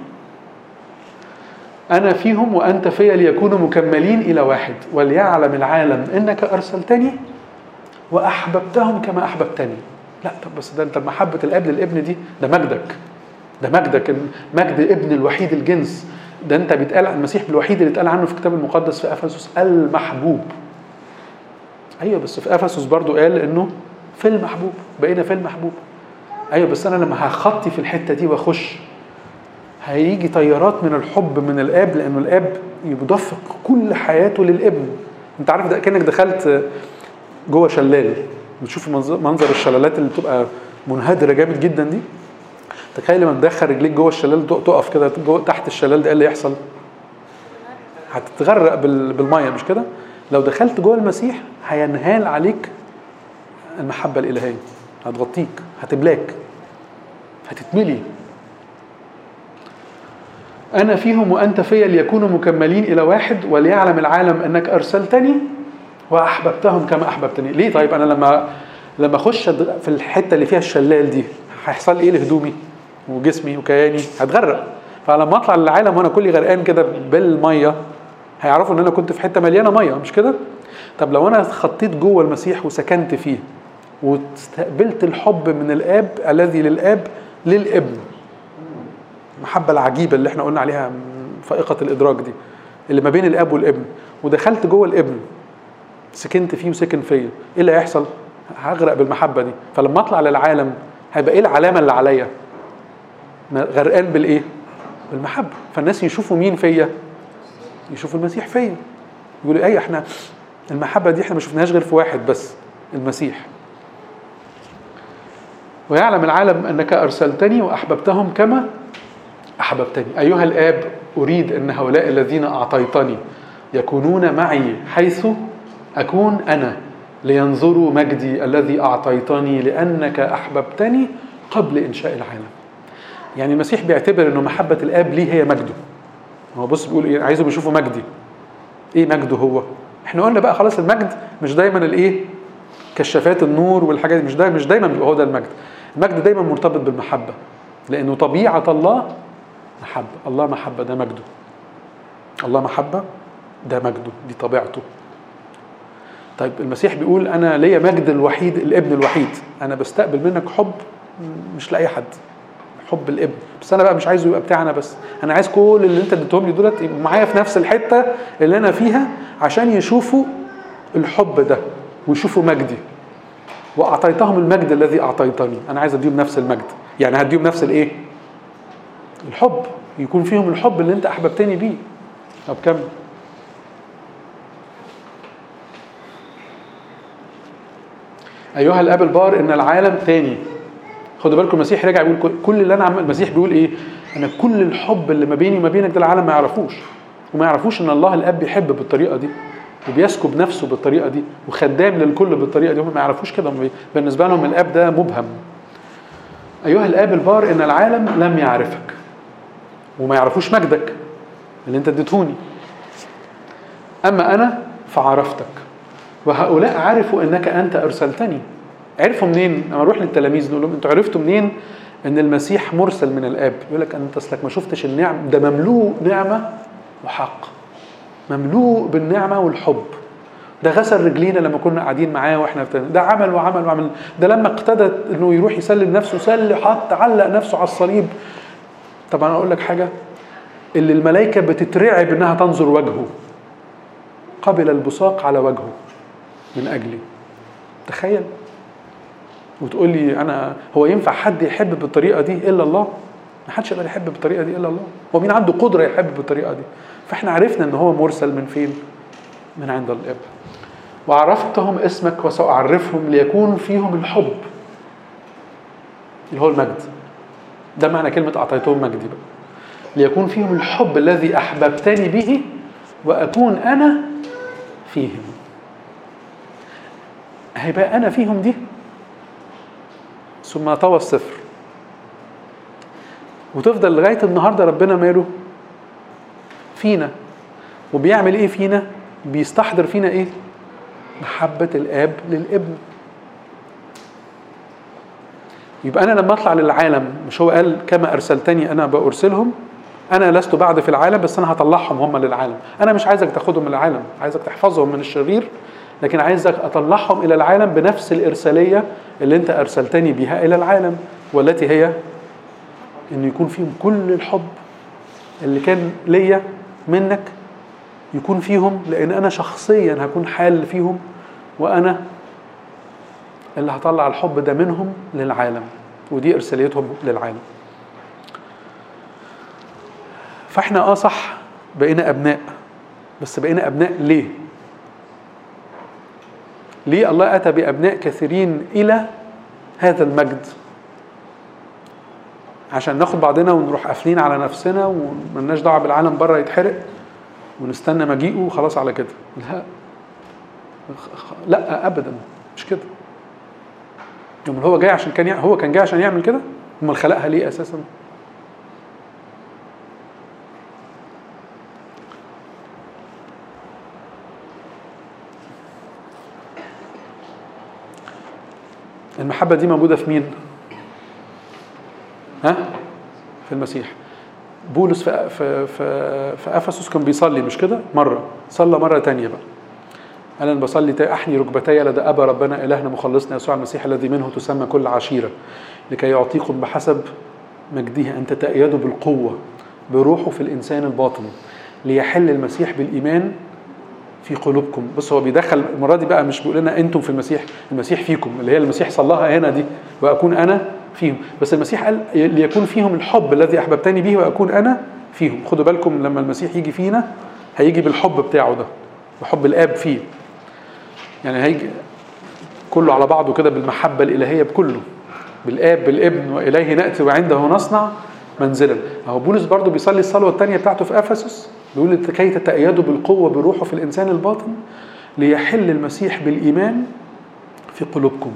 أنا فيهم وأنت فيا ليكونوا مكملين إلى واحد وليعلم العالم إنك أرسلتني وأحببتهم كما أحببتني لا طب بس ده أنت محبة الأب للابن دي ده مجدك ده مجدك مجد ابن الوحيد الجنس ده أنت بيتقال عن المسيح الوحيد اللي اتقال عنه في الكتاب المقدس في أفسس المحبوب أيوه بس في أفسس برضو قال إنه في المحبوب بقينا في المحبوب أيوه بس أنا لما هخطي في الحتة دي وأخش هيجي تيارات من الحب من الاب لانه الاب يدفق كل حياته للابن انت عارف ده كانك دخلت جوه شلال بتشوف منظر, منظر الشلالات اللي بتبقى منهدره جامد جدا دي تخيل لما تدخل رجليك جوه الشلال تق- تقف كده جوه تحت الشلال ده ايه اللي يحصل هتتغرق بال- بالميه مش كده لو دخلت جوه المسيح هينهال عليك المحبه الالهيه هتغطيك هتبلاك هتتملي أنا فيهم وأنت فيا ليكونوا مكملين إلى واحد وليعلم العالم أنك أرسلتني وأحببتهم كما أحببتني ليه طيب أنا لما لما أخش أد- في الحتة اللي فيها الشلال دي هيحصل لي إيه لهدومي وجسمي وكياني هتغرق فلما أطلع للعالم وأنا كلي غرقان كده بالمية هيعرفوا إن أنا كنت في حتة مليانة مية مش كده طب لو أنا خطيت جوه المسيح وسكنت فيه واستقبلت الحب من الآب الذي للآب للابن المحبه العجيبه اللي احنا قلنا عليها فائقه الادراك دي اللي ما بين الاب والابن ودخلت جوه الابن سكنت فيه وسكن فيا ايه اللي هيحصل هغرق بالمحبه دي فلما اطلع للعالم هيبقى ايه العلامه اللي عليا ما- غرقان بالايه بالمحبه فالناس يشوفوا مين فيا يشوفوا المسيح فيا يقولوا ايه احنا المحبه دي احنا ما شفناهاش غير في واحد بس المسيح ويعلم العالم انك ارسلتني واحببتهم كما احببتني ايها الاب اريد ان هؤلاء الذين اعطيتني يكونون معي حيث اكون انا لينظروا مجدي الذي اعطيتني لانك احببتني قبل انشاء العالم يعني المسيح بيعتبر انه محبه الاب ليه هي مجده هو بص بيقول ايه عايزهم يشوفوا مجدي ايه مجده هو احنا قلنا بقى خلاص المجد مش دايما الايه كشافات النور والحاجات دي مش دايما مش دايما بيبقى هو ده المجد المجد دايما مرتبط بالمحبه لانه طبيعه الله محبه الله محبه ده مجده الله محبه ده مجده دي طبيعته طيب المسيح بيقول انا ليا مجد الوحيد الابن الوحيد انا بستقبل منك حب مش لاي حد حب الابن بس انا بقى مش عايزه يبقى بتاعنا بس انا عايز كل اللي انت اديتهم لي دولت يبقوا معايا في نفس الحته اللي انا فيها عشان يشوفوا الحب ده ويشوفوا مجدي واعطيتهم المجد الذي اعطيتني انا عايز اديهم نفس المجد يعني هديهم نفس الايه الحب يكون فيهم الحب اللي انت احببتني بيه طب كمل ايها الاب البار ان العالم تاني خدوا بالكم المسيح رجع يقول كل- كل اللي انا عمل المسيح بيقول ايه انا كل الحب اللي ما بيني وما بينك ده العالم ما يعرفوش وما يعرفوش ان الله الاب بيحب بالطريقه دي وبيسكب نفسه بالطريقه دي وخدام للكل بالطريقه دي هم ما يعرفوش كده هم بي- بالنسبه لهم الاب ده مبهم ايها الاب البار ان العالم لم يعرفك وما يعرفوش مجدك اللي انت اديتهوني اما انا فعرفتك وهؤلاء عرفوا انك انت ارسلتني عرفوا منين لما نروح للتلاميذ نقول لهم انتوا عرفتوا منين ان المسيح مرسل من الاب يقول لك انت اصلك ما شفتش النعم ده مملوء نعمه وحق مملوء بالنعمه والحب ده غسل رجلينا لما كنا قاعدين معاه واحنا في ده عمل وعمل وعمل ده لما اقتدى انه يروح يسلم نفسه سل حط علق نفسه على الصليب طبعا اقول لك حاجه اللي الملائكه بتترعب انها تنظر وجهه قبل البصاق على وجهه من اجلي تخيل وتقول لي انا هو ينفع حد يحب بالطريقه دي الا الله ما حدش يقدر يحب بالطريقه دي الا الله هو مين عنده قدره يحب بالطريقه دي فاحنا عرفنا ان هو مرسل من فين من عند الاب وعرفتهم اسمك وسأعرفهم ليكون فيهم الحب اللي هو المجد ده معنى كلمة أعطيتهم مجدي بقى ليكون فيهم الحب الذي أحببتني به وأكون أنا فيهم هيبقى أنا فيهم دي ثم طوى الصفر وتفضل لغاية النهاردة ربنا ماله فينا وبيعمل ايه فينا بيستحضر فينا ايه محبة الاب للابن يبقى انا لما اطلع للعالم مش هو قال كما ارسلتني انا بارسلهم انا لست بعد في العالم بس انا هطلعهم هم للعالم انا مش عايزك تاخدهم من العالم عايزك تحفظهم من الشرير لكن عايزك اطلعهم الى العالم بنفس الارساليه اللي انت ارسلتني بها الى العالم والتي هي ان يكون فيهم كل الحب اللي كان ليا منك يكون فيهم لان انا شخصيا هكون حال فيهم وانا اللي هطلع الحب ده منهم للعالم ودي ارساليتهم للعالم فاحنا اه صح بقينا ابناء بس بقينا ابناء ليه ليه الله اتى بابناء كثيرين الى هذا المجد عشان ناخد بعضنا ونروح قافلين على نفسنا وملناش دعوه بالعالم بره يتحرق ونستنى مجيئه وخلاص على كده لا لا ابدا مش كده امال هو جاي عشان كان يع... هو كان جاي عشان يعمل كده امال خلقها ليه اساسا المحبة دي موجودة في مين؟ ها؟ في المسيح بولس في في في, في افسس كان بيصلي مش كده؟ مرة صلى مرة تانية بقى قال انا بصلي تا- احني ركبتي لدى ابا ربنا الهنا مخلصنا يسوع المسيح الذي منه تسمى كل عشيره لكي يعطيكم بحسب مجده ان تتأيدوا بالقوه بروحه في الانسان الباطن ليحل المسيح بالايمان في قلوبكم بص هو بيدخل المره دي بقى مش بيقول لنا انتم في المسيح المسيح فيكم اللي هي المسيح صلاها هنا دي واكون انا فيهم بس المسيح قال ليكون فيهم الحب الذي احببتني به واكون انا فيهم خدوا بالكم لما المسيح يجي فينا هيجي بالحب بتاعه ده وحب الاب فيه يعني هيجي كله على بعضه كده بالمحبه الالهيه بكله بالاب بالابن واليه ناتي وعنده نصنع منزلا اهو بولس برضو بيصلي الصلوه الثانيه بتاعته في افسس بيقول لكي تتأيدوا بالقوه بروحه في الانسان الباطن ليحل المسيح بالايمان في قلوبكم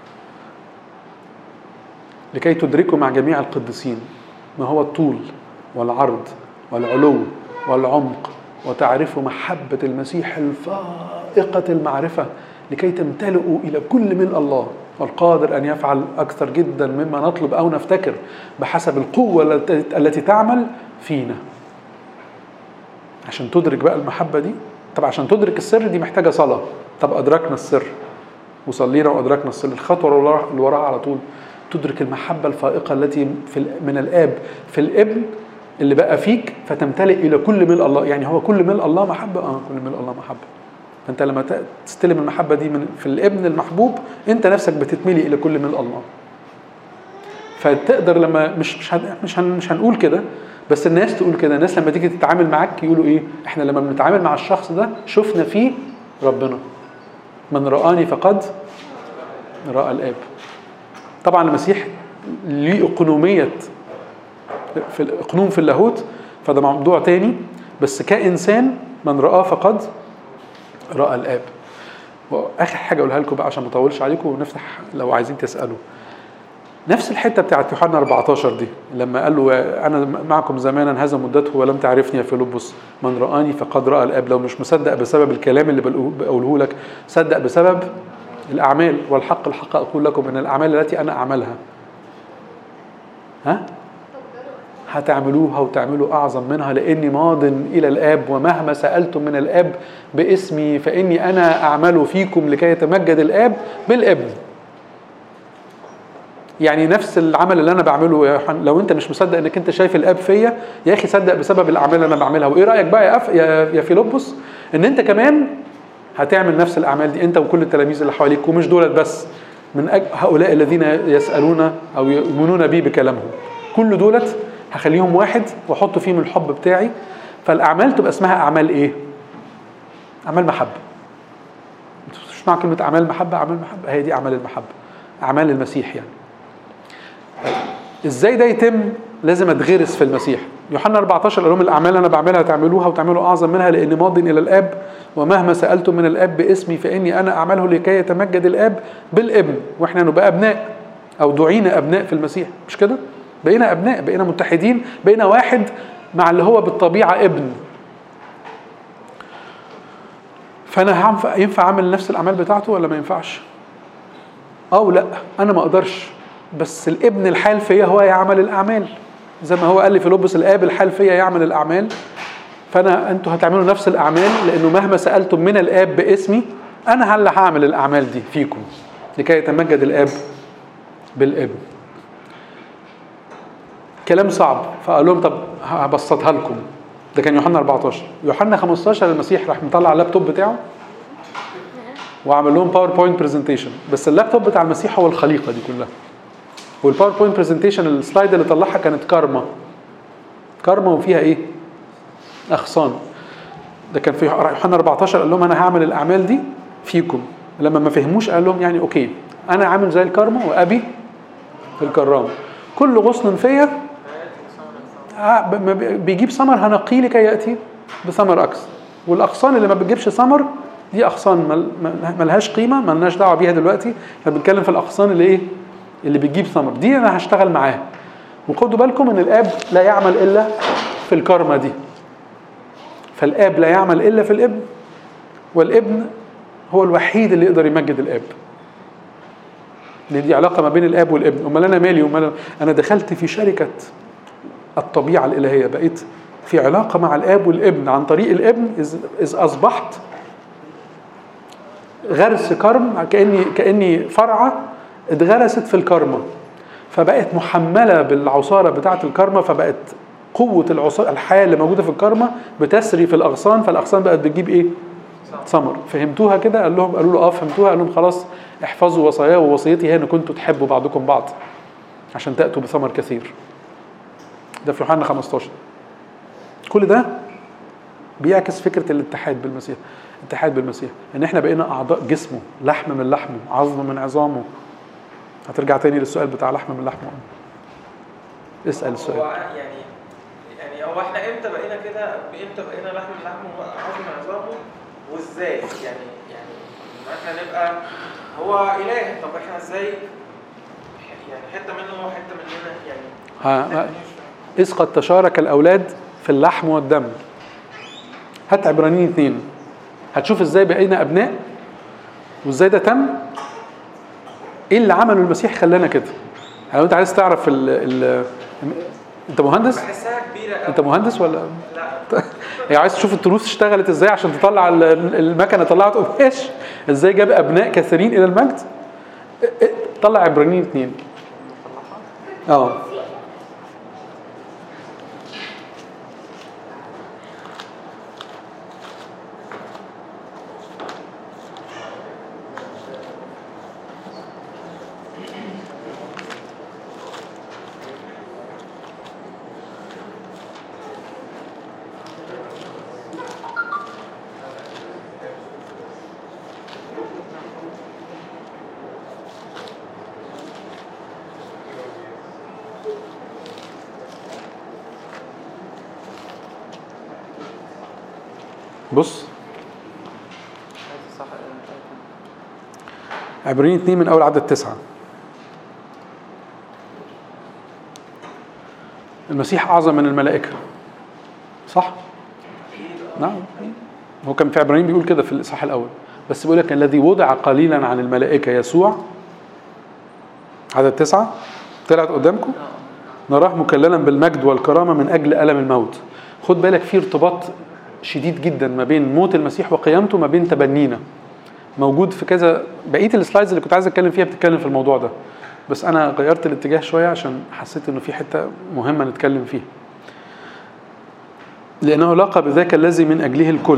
لكي تدركوا مع جميع القديسين ما هو الطول والعرض والعلو والعمق وتعرفوا محبة المسيح الفائقة المعرفة لكي تمتلئوا إلى كل من الله والقادر أن يفعل أكثر جدا مما نطلب أو نفتكر بحسب القوة التي- التي تعمل فينا عشان تدرك بقى المحبة دي طب عشان تدرك السر دي محتاجة صلاة طب أدركنا السر وصلينا وأدركنا السر الخطوة اللي وراها- اللي وراها على طول تدرك المحبة الفائقة التي في ال- من الآب في الابن اللي بقى فيك فتمتلئ إلى كل ملء الله يعني هو كل ملء الله محبة اه كل ملء الله محبة فأنت لما ت- تستلم المحبة دي من في الابن المحبوب أنت نفسك بتتملي إلى كل ملء الله فتقدر لما مش مش هن مش, هن مش هنقول كده بس الناس تقول كده الناس لما تيجي تتعامل معاك يقولوا ايه احنا لما بنتعامل مع الشخص ده شفنا فيه ربنا من رآني فقد رأى الآب طبعا المسيح ليه اقنومية في الاقنوم في اللاهوت فده موضوع تاني بس كإنسان من رآه فقد رأى الآب واخر حاجه اقولها لكم بقى عشان ما اطولش عليكم ونفتح لو عايزين تسالوا نفس الحته بتاعت يوحنا 14 دي لما قال له انا معكم زمانا هذا مدته ولم تعرفني يا فيلبس من رآني فقد رأى الاب لو مش مصدق بسبب الكلام اللي بقوله- بقوله لك صدق بسبب الاعمال والحق الحق اقول لكم ان الاعمال التي انا اعملها ها هتعملوها وتعملوا اعظم منها لاني ماض الى الاب ومهما سالتم من الاب باسمي فاني انا اعمل فيكم لكي يتمجد الاب بالابن يعني نفس العمل اللي انا بعمله يا يوحنا لو انت مش مصدق انك انت شايف الاب فيا يا اخي صدق بسبب الاعمال اللي انا بعملها وايه رايك بقى يا أف يا يا فيلبس ان انت كمان هتعمل نفس الاعمال دي انت وكل التلاميذ اللي حواليك ومش دولت بس من أجل هؤلاء الذين يسالون او يؤمنون بي بكلامهم كل دولت هخليهم واحد واحط فيهم الحب بتاعي فالاعمال تبقى اسمها اعمال ايه اعمال محبه انتوا تسمعوا كلمه اعمال محبه اعمال محبه هي دي اعمال المحبه اعمال المسيح يعني ازاي ده يتم لازم اتغرس في المسيح يوحنا 14 قال لهم الاعمال اللي انا بعملها تعملوها وتعملوا اعظم منها لاني ماض الى الاب ومهما سالتم من الاب باسمي فاني انا اعمله لكي يتمجد الاب بالابن واحنا نبقى ابناء او دعينا ابناء في المسيح مش كده بقينا ابناء بقينا متحدين بقينا واحد مع اللي هو بالطبيعه ابن فانا هينفع ينفع اعمل نفس الاعمال بتاعته ولا ما ينفعش او لا انا ما اقدرش بس الابن الحال فيا هو يعمل الاعمال زي ما هو قال لي في لبس الاب الحال فيا يعمل الاعمال فانا انتوا هتعملوا نفس الاعمال لانه مهما سالتم من الاب باسمي انا اللي هعمل الاعمال دي فيكم لكي يتمجد الاب بالابن كلام صعب فقال لهم طب هبسطها لكم ده كان يوحنا 14 يوحنا 15 المسيح راح مطلع اللابتوب بتاعه وعمل لهم باوربوينت برزنتيشن بس اللابتوب بتاع المسيح هو الخليقه دي كلها والباوربوينت برزنتيشن السلايد اللي طلعها كانت كارما كارما وفيها ايه اغصان ده كان في يوحنا 14 قال لهم انا هعمل الاعمال دي فيكم لما ما فهموش قال لهم يعني اوكي انا عامل زي الكارما وابي في الكرام كل غصن فيا آه، ب- ما بي- بيجيب ثمر هنقيه لكي ياتي بثمر اكثر والاغصان اللي ما بتجيبش ثمر دي اغصان مل- مل- ملهاش قيمه ملناش دعوه بيها دلوقتي احنا بنتكلم في الاغصان اللي ايه اللي بتجيب ثمر دي انا هشتغل معاها وخدوا بالكم ان الاب لا يعمل الا في الكرمه دي فالاب لا يعمل الا في الابن والابن هو الوحيد اللي يقدر يمجد الاب لان دي علاقه ما بين الاب والابن امال انا مالي امال انا دخلت في شركه الطبيعه الالهيه بقيت في علاقه مع الاب والابن عن طريق الابن اذ إذ اصبحت غرس كرم كاني كاني فرعه اتغرست في الكرمه فبقت محمله بالعصاره بتاعه الكرمه فبقت قوه العصاره الحياه اللي موجوده في الكرمه بتسري في الاغصان فالاغصان بقت بتجيب ايه؟ ثمر فهمتوها كده قال لهم قالوا له اه فهمتوها قال لهم خلاص احفظوا وصاياه ووصيتي هي ان كنتوا تحبوا بعضكم بعض عشان تاتوا بثمر كثير ده في يوحنا 15 كل ده بيعكس فكره الاتحاد بالمسيح الاتحاد بالمسيح ان احنا بقينا اعضاء جسمه لحم من لحمه عظم من عظامه هترجع تاني للسؤال بتاع لحم من لحمه اسال هو السؤال يعني يعني هو احنا امتى بقينا كده امتى بقينا لحم من لحمه وعظم عظامه وازاي يعني يعني ما احنا نبقى هو اله طب احنا ازاي يعني حته منه هو حته مننا يعني ها ها، إذ قد تشارك الأولاد في اللحم والدم هات عبرانيين اثنين هتشوف ازاي بقينا أبناء وازاي ده تم ايه اللي عمله المسيح خلانا كده يعني لو انت عايز تعرف ال ال انت مهندس بحسها كبيره قوي انت مهندس ولا لا يعني عايز تشوف التروس اشتغلت ازاي عشان تطلع ال- ال- المكنه طلعت قماش ازاي جاب ابناء كثيرين الى المجد اه- اه، طلع عبرانيين اثنين اه بص صح عبرانيين اتنين من اول عدد تسعة المسيح اعظم من الملائكه صح نعم هو كان في عبرانيين بيقول كده في الاصحاح الاول بس بيقول لك الذي وضع قليلا عن الملائكه يسوع عدد تسعة طلعت قدامكم نراه مكللا بالمجد والكرامه من اجل الم الموت خد بالك في ارتباط شديد جدا ما بين موت المسيح وقيامته ما بين تبنينا موجود في كذا بقيه السلايدز اللي كنت عايز اتكلم فيها بتتكلم في الموضوع ده بس انا غيرت الاتجاه شويه عشان حسيت انه في حته مهمه نتكلم فيها لانه لاقى بذاك الذي من اجله الكل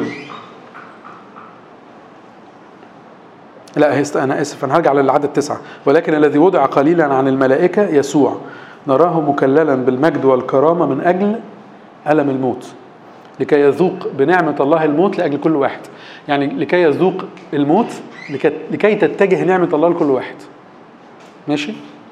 لا هي است- انا اسف انا هرجع للعدد تسعه ولكن الذي وضع قليلا عن الملائكه يسوع نراه مكللا بالمجد والكرامه من اجل الم الموت لكي يذوق بنعمه الله الموت لاجل كل واحد يعني لكي يذوق الموت لكي, لكي تتجه نعمه الله لكل واحد ماشي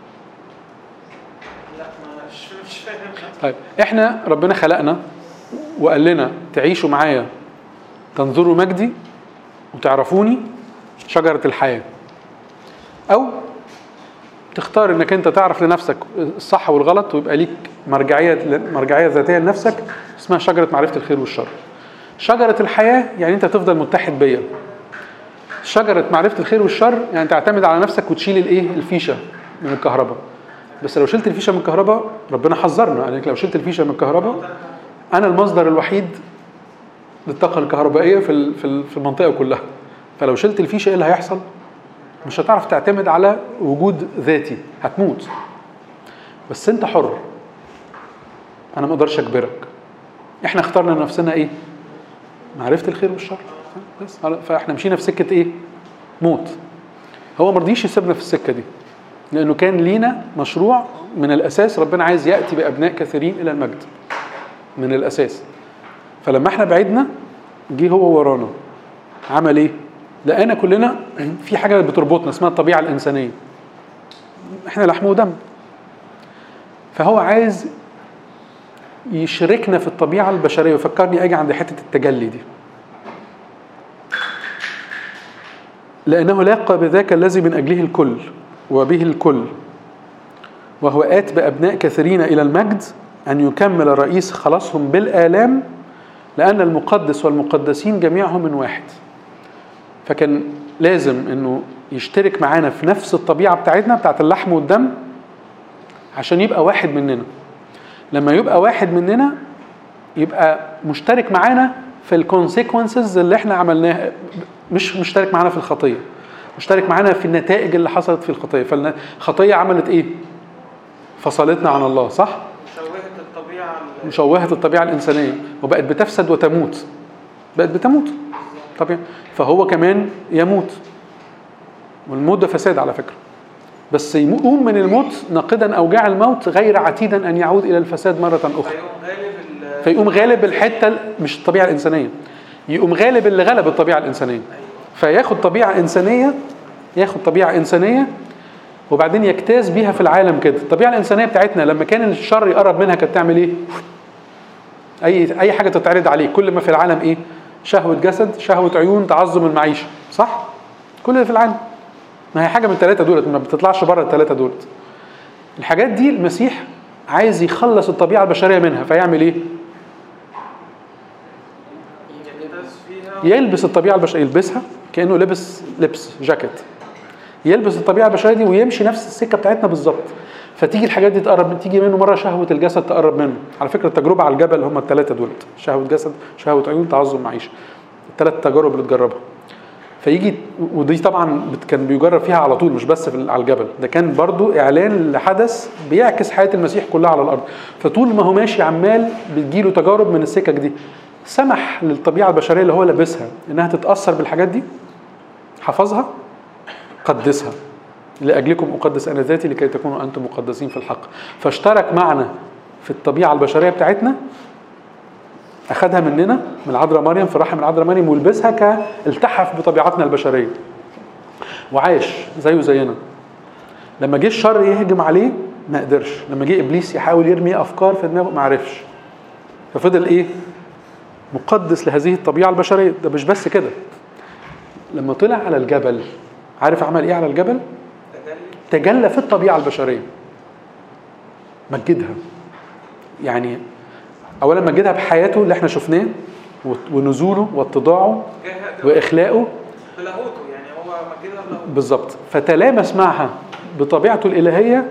لا مش مش فاهم طيب احنا ربنا خلقنا وقال لنا تعيشوا معايا تنظروا مجدي وتعرفوني شجرة الحياة أو تختار انك انت تعرف لنفسك الصح والغلط ويبقى ليك مرجعية مرجعية ذاتية لنفسك اسمها شجرة معرفة الخير والشر. شجرة الحياة يعني انت تفضل متحد بيا. شجرة معرفة الخير والشر يعني تعتمد على نفسك وتشيل الايه الفيشة من الكهرباء. بس لو شلت الفيشه من الكهرباء ربنا حذرنا قال لك لو شلت الفيشه من الكهرباء انا المصدر الوحيد للطاقه الكهربائيه في ال- في ال- في المنطقه كلها فلو شلت الفيشه ايه اللي هيحصل مش هتعرف تعتمد على وجود ذاتي هتموت بس انت حر انا ما اقدرش اجبرك احنا اخترنا لنفسنا ايه معرفه الخير والشر بس فاحنا مشينا في سكه ايه موت هو ما رضيش يسيبنا في السكه دي لانه كان لينا مشروع من الاساس ربنا عايز ياتي بابناء كثيرين الى المجد من الاساس فلما احنا بعدنا جه هو ورانا عمل ايه لقينا كلنا في حاجه بتربطنا اسمها الطبيعه الانسانيه احنا لحم ودم فهو عايز يشركنا في الطبيعه البشريه ويفكرني اجي عند حته التجلي دي لأنه لاقى بذاك الذي من أجله الكل وبه الكل وهو آت بأبناء كثيرين إلى المجد أن يكمل رئيس خلاصهم بالآلام لأن المقدس والمقدسين جميعهم من واحد فكان لازم أنه يشترك معانا في نفس الطبيعة بتاعتنا بتاعت اللحم والدم عشان يبقى واحد مننا لما يبقى واحد مننا يبقى مشترك معانا في الكونسيكونسز اللي احنا عملناها مش مشترك معانا في الخطيه مشترك معانا في النتائج اللي حصلت في الخطيه فالخطيه عملت ايه فصلتنا عن الله صح شوهت الطبيعه ال- مشوهه الطبيعه الانسانيه وبقت بتفسد وتموت بقت بتموت طبيعي فهو كمان يموت والموت ده فساد على فكره بس يقوم من الموت ناقدا اوجاع الموت غير عتيدا ان يعود الى الفساد مره اخرى فيقوم غالب ال- فيقوم غالب الحته ال- مش الطبيعه الانسانيه يقوم غالب اللي غلب الطبيعه الانسانيه فياخد طبيعه انسانيه ياخد طبيعه انسانيه وبعدين يجتاز بيها في العالم كده الطبيعه الانسانيه بتاعتنا لما كان الشر يقرب منها كانت تعمل ايه اي اي حاجه تتعرض عليه كل ما في العالم ايه شهوه جسد شهوه عيون تعظم المعيشه صح كل اللي في العالم ما هي حاجه من الثلاثه دولت ما بتطلعش بره الثلاثه دولت الحاجات دي المسيح عايز يخلص الطبيعه البشريه منها فيعمل ايه يجتاز فيها يلبس الطبيعه البشريه يلبسها كانه لبس لبس جاكيت يلبس الطبيعه البشريه دي ويمشي نفس السكه بتاعتنا بالظبط فتيجي الحاجات دي تقرب تيجي منه مره شهوه الجسد تقرب منه على فكره التجربه على الجبل هم الثلاثه دول شهوه جسد شهوه عيون تعظم معيشه الثلاث تجارب اللي تجربها فيجي ودي طبعا بت- كان بيجرب فيها على طول مش بس في ال- على الجبل ده كان برضو اعلان لحدث بيعكس حياه المسيح كلها على الارض فطول ما هو ماشي عمال بتجيله تجارب من السكك دي سمح للطبيعه البشريه اللي هو لابسها انها تتاثر بالحاجات دي حفظها قدسها لاجلكم اقدس انا ذاتي لكي تكونوا انتم مقدسين في الحق فاشترك معنا في الطبيعه البشريه بتاعتنا اخذها مننا من العذراء مريم في رحم العذراء مريم ولبسها كالتحف بطبيعتنا البشريه وعاش زيه زينا لما جه الشر يهجم عليه ما قدرش لما جه ابليس يحاول يرمي افكار في دماغه ما عرفش ففضل ايه مقدس لهذه الطبيعه البشريه ده مش بس كده لما طلع على الجبل عارف عمل ايه على الجبل تجلي تجلى في الطبيعه البشريه مجدها يعني اولا مجدها بحياته اللي احنا شفناه ونزوله واتضاعه جه- واخلاقه بلاهوته يعني هو مجدها بلاهوته بالظبط فتلامس معها بطبيعته الالهيه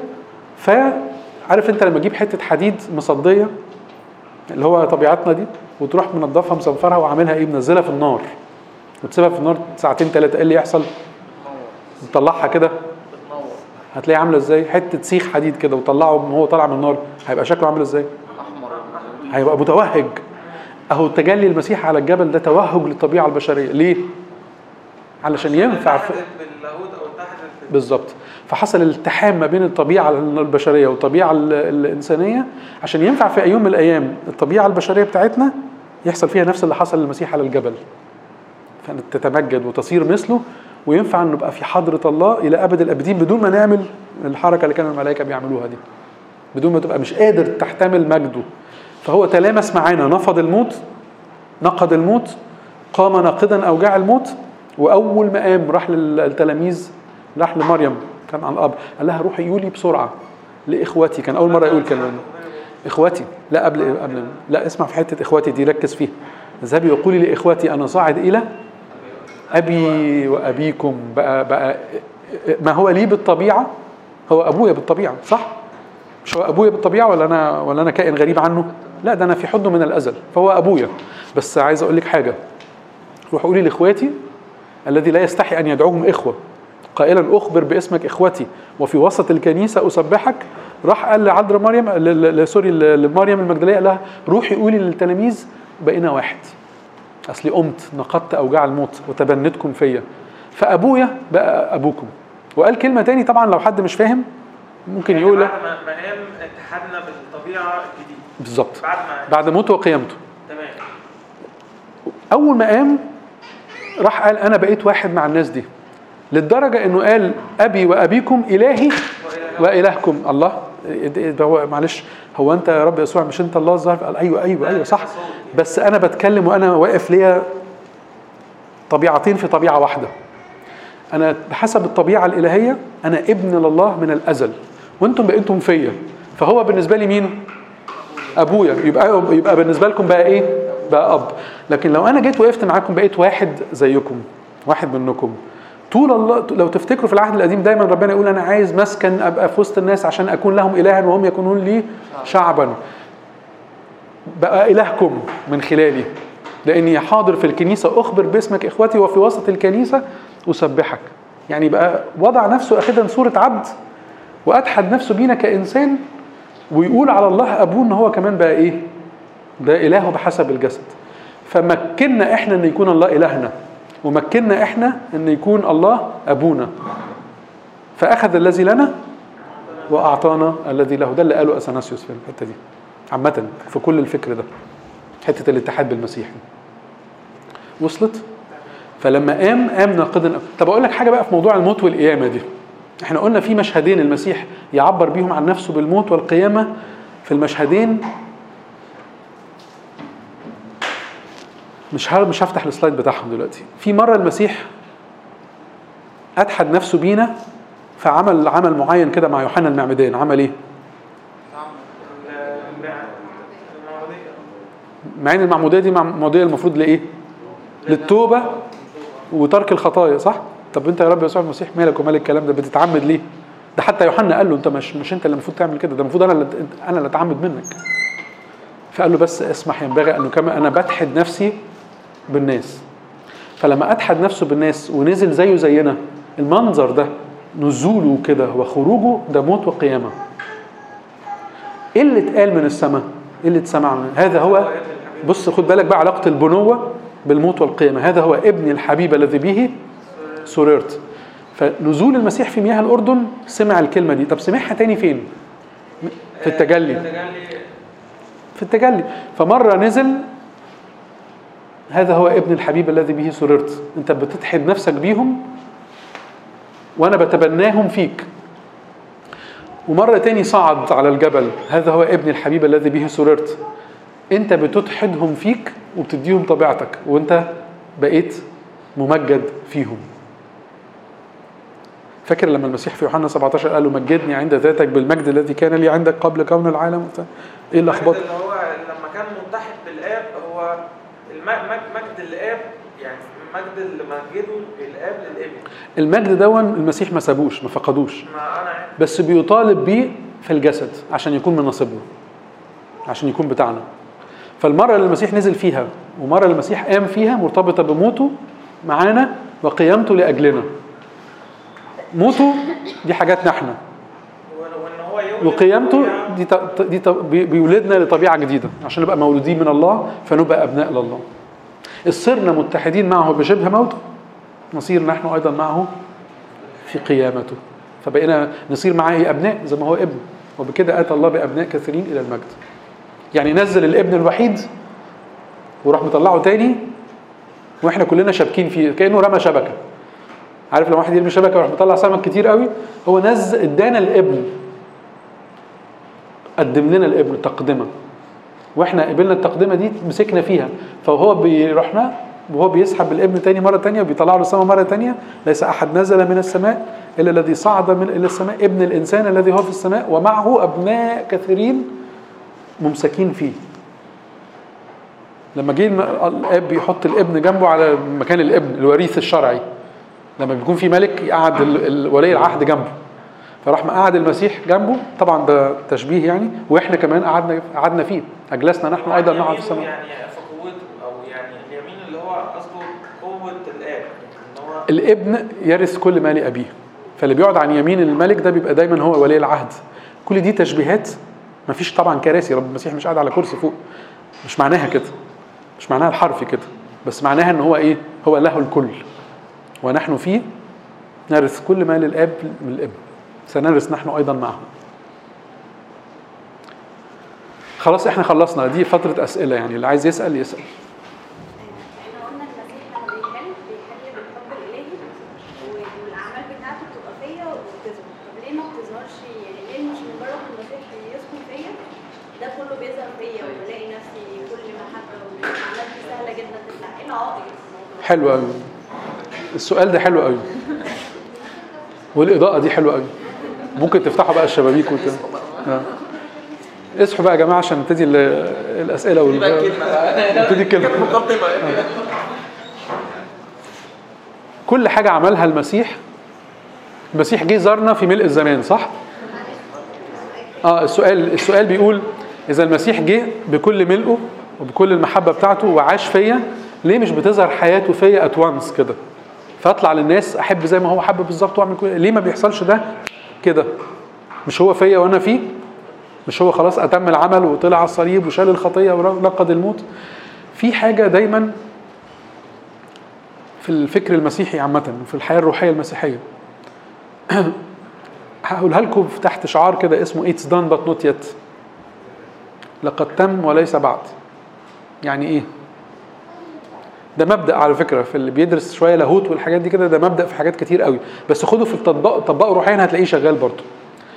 فعارف انت لما تجيب حته حديد مصديه اللي هو طبيعتنا دي وتروح منضفها مصنفرها وعاملها ايه منزلها في النار وتسيبها في النار ساعتين ثلاثه ايه اللي يحصل؟ تطلعها كده بتنور هتلاقيه عامله ازاي؟ حته سيخ حديد كده وطلعه وهو طالع من النار هيبقى شكله عامل ازاي؟ احمر هيبقى متوهج اهو تجلي المسيح على الجبل ده توهج للطبيعه البشريه ليه؟ علشان ينفع في اتحدت باللاهوت او اتحدت بال- بالظبط فحصل التحام ما بين الطبيعه البشريه والطبيعه ال- الانسانيه عشان ينفع في يوم من الايام الطبيعه البشريه بتاعتنا يحصل فيها نفس اللي حصل للمسيح على الجبل فان تتمجد وتصير مثله وينفع ان نبقى في حضره الله الى ابد الابدين بدون ما نعمل الحركه اللي كانوا الملائكه بيعملوها دي بدون ما تبقى مش قادر تحتمل مجده فهو تلامس معانا نفض الموت نقض الموت قام ناقضا اوجاع الموت واول ما قام راح للتلاميذ راح لمريم كان عن الاب قال لها روحي يولي بسرعه لاخواتي كان اول مره يقول كلمه اخواتي لا قبل قبل لا اسمع في حته اخواتي دي ركز فيها اذهبي وقولي لاخواتي انا صاعد الى ابي وابيكم بقى بقى ما هو لي بالطبيعه هو ابويا بالطبيعه صح مش هو ابويا بالطبيعه ولا انا ولا انا كائن غريب عنه لا ده انا في حضنه من الازل فهو ابويا بس عايز اقول لك حاجه روح قولي لاخواتي الذي لا يستحي ان يدعوهم اخوه قائلا اخبر باسمك اخوتي وفي وسط الكنيسه اسبحك راح قال لعذراء مريم ل- ل- سوري ل- لمريم المجدليه قال لها روحي قولي للتلاميذ بقينا واحد اصلي قمت نقضت اوجاع الموت وتبنتكم فيا فابويا بقى ابوكم وقال كلمه تاني طبعا لو حد مش فاهم ممكن يعني يقول بعد ما ما قام اتحدنا بالطبيعه الجديده بالظبط بعد ما بعد موته وقيامته تمام اول ما قام راح قال انا بقيت واحد مع الناس دي للدرجه انه قال ابي وابيكم الهي والهكم الله إيه ده هو معلش هو انت يا رب يسوع مش انت الله الظاهر قال ايوه ايوه ايوه صح بس انا بتكلم وانا واقف ليا طبيعتين في طبيعه واحده انا بحسب الطبيعه الالهيه انا ابن لله من الازل وانتم بقيتم فيا فهو بالنسبه لي مين ابويا يبقى يبقى بالنسبه لكم بقى ايه بقى اب لكن لو انا جيت وقفت معاكم بقيت واحد زيكم واحد منكم طول الله لو تفتكروا في العهد القديم دايما ربنا يقول انا عايز مسكن ابقى في وسط الناس عشان اكون لهم الها وهم يكونون لي شعبا بقى الهكم من خلالي لاني حاضر في الكنيسه اخبر باسمك اخوتي وفي وسط الكنيسه اسبحك يعني بقى وضع نفسه اخذا صوره عبد واتحد نفسه بينا كانسان ويقول على الله ابوه ان هو كمان بقى ايه ده الهه بحسب الجسد فمكنا احنا ان يكون الله الهنا ومكنا احنا ان يكون الله ابونا فاخذ الذي لنا واعطانا الذي له ده اللي قاله اثناسيوس في الحته دي عامه في كل الفكر ده حته الاتحاد بالمسيح وصلت فلما قام قام ناقدا طب اقول لك حاجه بقى في موضوع الموت والقيامه دي احنا قلنا في مشهدين المسيح يعبر بيهم عن نفسه بالموت والقيامه في المشهدين مش ه- مش هفتح السلايد بتاعهم دلوقتي في مره المسيح اتحد نفسه بينا فعمل عمل معين كده مع يوحنا المعمدان عمل ايه المعموديه مع ان المعموديه دي معموديه المفروض لايه للتوبه وترك الخطايا صح طب انت يا رب يسوع المسيح مالك ومال الكلام ده بتتعمد ليه ده حتى يوحنا قال له انت مش مش انت اللي المفروض تعمل كده ده المفروض انا اللي انا اللي اتعمد منك فقال له بس اسمح ينبغي انه كما انا بتحد نفسي بالناس فلما اتحد نفسه بالناس ونزل زيه زينا المنظر ده نزوله كده وخروجه ده موت وقيامه ايه اللي اتقال من السماء ايه اللي اتسمع من هذا هو بص خد بالك بقى علاقه البنوه بالموت والقيامه هذا هو ابني الحبيب الذي به سررت فنزول المسيح في مياه الاردن سمع الكلمه دي طب سمعها تاني فين في التجلي التجلي في التجلي فمره نزل هذا هو ابن الحبيب الذي به سررت انت بتتحد نفسك بيهم وانا بتبناهم فيك ومرة تاني صعد على الجبل هذا هو ابن الحبيب الذي به سررت انت بتتحدهم فيك وبتديهم طبيعتك وانت بقيت ممجد فيهم فاكر لما المسيح في يوحنا 17 قال له مجدني عند ذاتك بالمجد الذي كان لي عندك قبل كون العالم وبتاع. ايه اللخبطه المجد اللي هو لما كان متحد بالاب هو الم- مج- مجد الاب يعني مجد اللي مجده الاب للابن المجد دون المسيح ما سابوش ما فقدوش ما انا عارف بس بيطالب بيه في الجسد عشان يكون من نصيبنا عشان يكون بتاعنا فالمرة اللي المسيح نزل فيها ومرة اللي المسيح قام فيها مرتبطة بموته معانا وقيامته لأجلنا موته دي حاجاتنا احنا وان وإن هو يولد وقيامته طبيعة- دي, ط- دي ط- بي- بيولدنا لطبيعة جديدة عشان نبقى مولودين من الله فنبقى أبناء لله صرنا متحدين معه بشبه موته نصير نحن أيضا معه في قيامته فبقينا نصير معاه إيه؟ أبناء زي ما هو ابن وبكده أتى الله بأبناء كثيرين إلى المجد يعني نزل الابن الوحيد وراح مطلعه تاني واحنا كلنا شابكين فيه كانه رمى شبكه عارف لما واحد يرمي شبكه ويروح مطلع سمك كتير قوي هو نزل ادانا الابن قدم لنا الابن تقدمه واحنا قبلنا التقدمه دي مسكنا فيها فهو بيروحنا وهو بيسحب الابن تاني مره تانية وبيطلعه للسماء مره تانية ليس احد نزل من السماء الا الذي صعد من الى السماء ابن الانسان الذي هو في السماء ومعه ابناء كثيرين ممسكين فيه لما جه الم- الاب يحط الابن جنبه على مكان الابن الوريث الشرعي لما بيكون في ملك يقعد ال- ال- ولي العهد جنبه فراح مقعد المسيح جنبه طبعا ده تشبيه يعني واحنا كمان قعدنا قعدنا فيه اجلسنا نحن ايضا معه في السماء يعني في قوته او يعني اليمين اللي هو قصده قوه الاب ان هو الابن يرث كل مال ابيه فاللي بيقعد عن يمين الملك ده بيبقى دايما هو ولي العهد كل دي تشبيهات مفيش طبعا كراسي رب المسيح مش قاعد على كرسي فوق مش معناها كده مش معناها الحرفي كده بس معناها ان هو ايه هو له الكل ونحن فيه نرث كل مال الاب من الابن سنرث نحن ايضا معه خلاص احنا خلصنا دي فترة أسئلة يعني اللي عايز يسأل يسأل احنا قلنا المسيح لما بيحل بيحل بالحب الالهي والاعمال بتاعته بتبقى فيا وبتظهر طب ليه ما بتظهرش يعني ليه مش مجرد المسيح يسكن فيا ده كله بيظهر فيا وبلاقي نفسي كل محبه والاعمال دي سهله جدا تطلع ايه العائق في الموضوع؟ حلو قوي السؤال ده حلو قوي والاضاءه دي حلوه قوي ممكن تفتحوا بقى الشبابيك وت... آه. اصحوا بقى يا جماعه عشان نبتدي ال- الاسئله وال... نبتدي الكلمه كل حاجه عملها المسيح المسيح جه زارنا في ملء الزمان صح اه السؤال السؤال بيقول اذا المسيح جه بكل ملئه وبكل المحبه بتاعته وعاش فيا ليه مش بتظهر حياته فيا ات وانس كده فاطلع للناس احب زي ما هو حب بالظبط واعمل كل ليه ما بيحصلش ده كده مش هو فيا وانا فيه مش هو خلاص اتم العمل وطلع على الصليب وشال الخطيه ونقض الموت في حاجه دايما في الفكر المسيحي عامه وفي الحياه الروحيه المسيحيه هقولها لكم تحت شعار كده اسمه اتس done but not yet لقد تم وليس بعد يعني ايه ده مبدا على فكره في اللي بيدرس شويه لاهوت والحاجات دي كده ده مبدا في حاجات كتير قوي بس خده في التطبيق طبقه روحيا هتلاقيه شغال برضه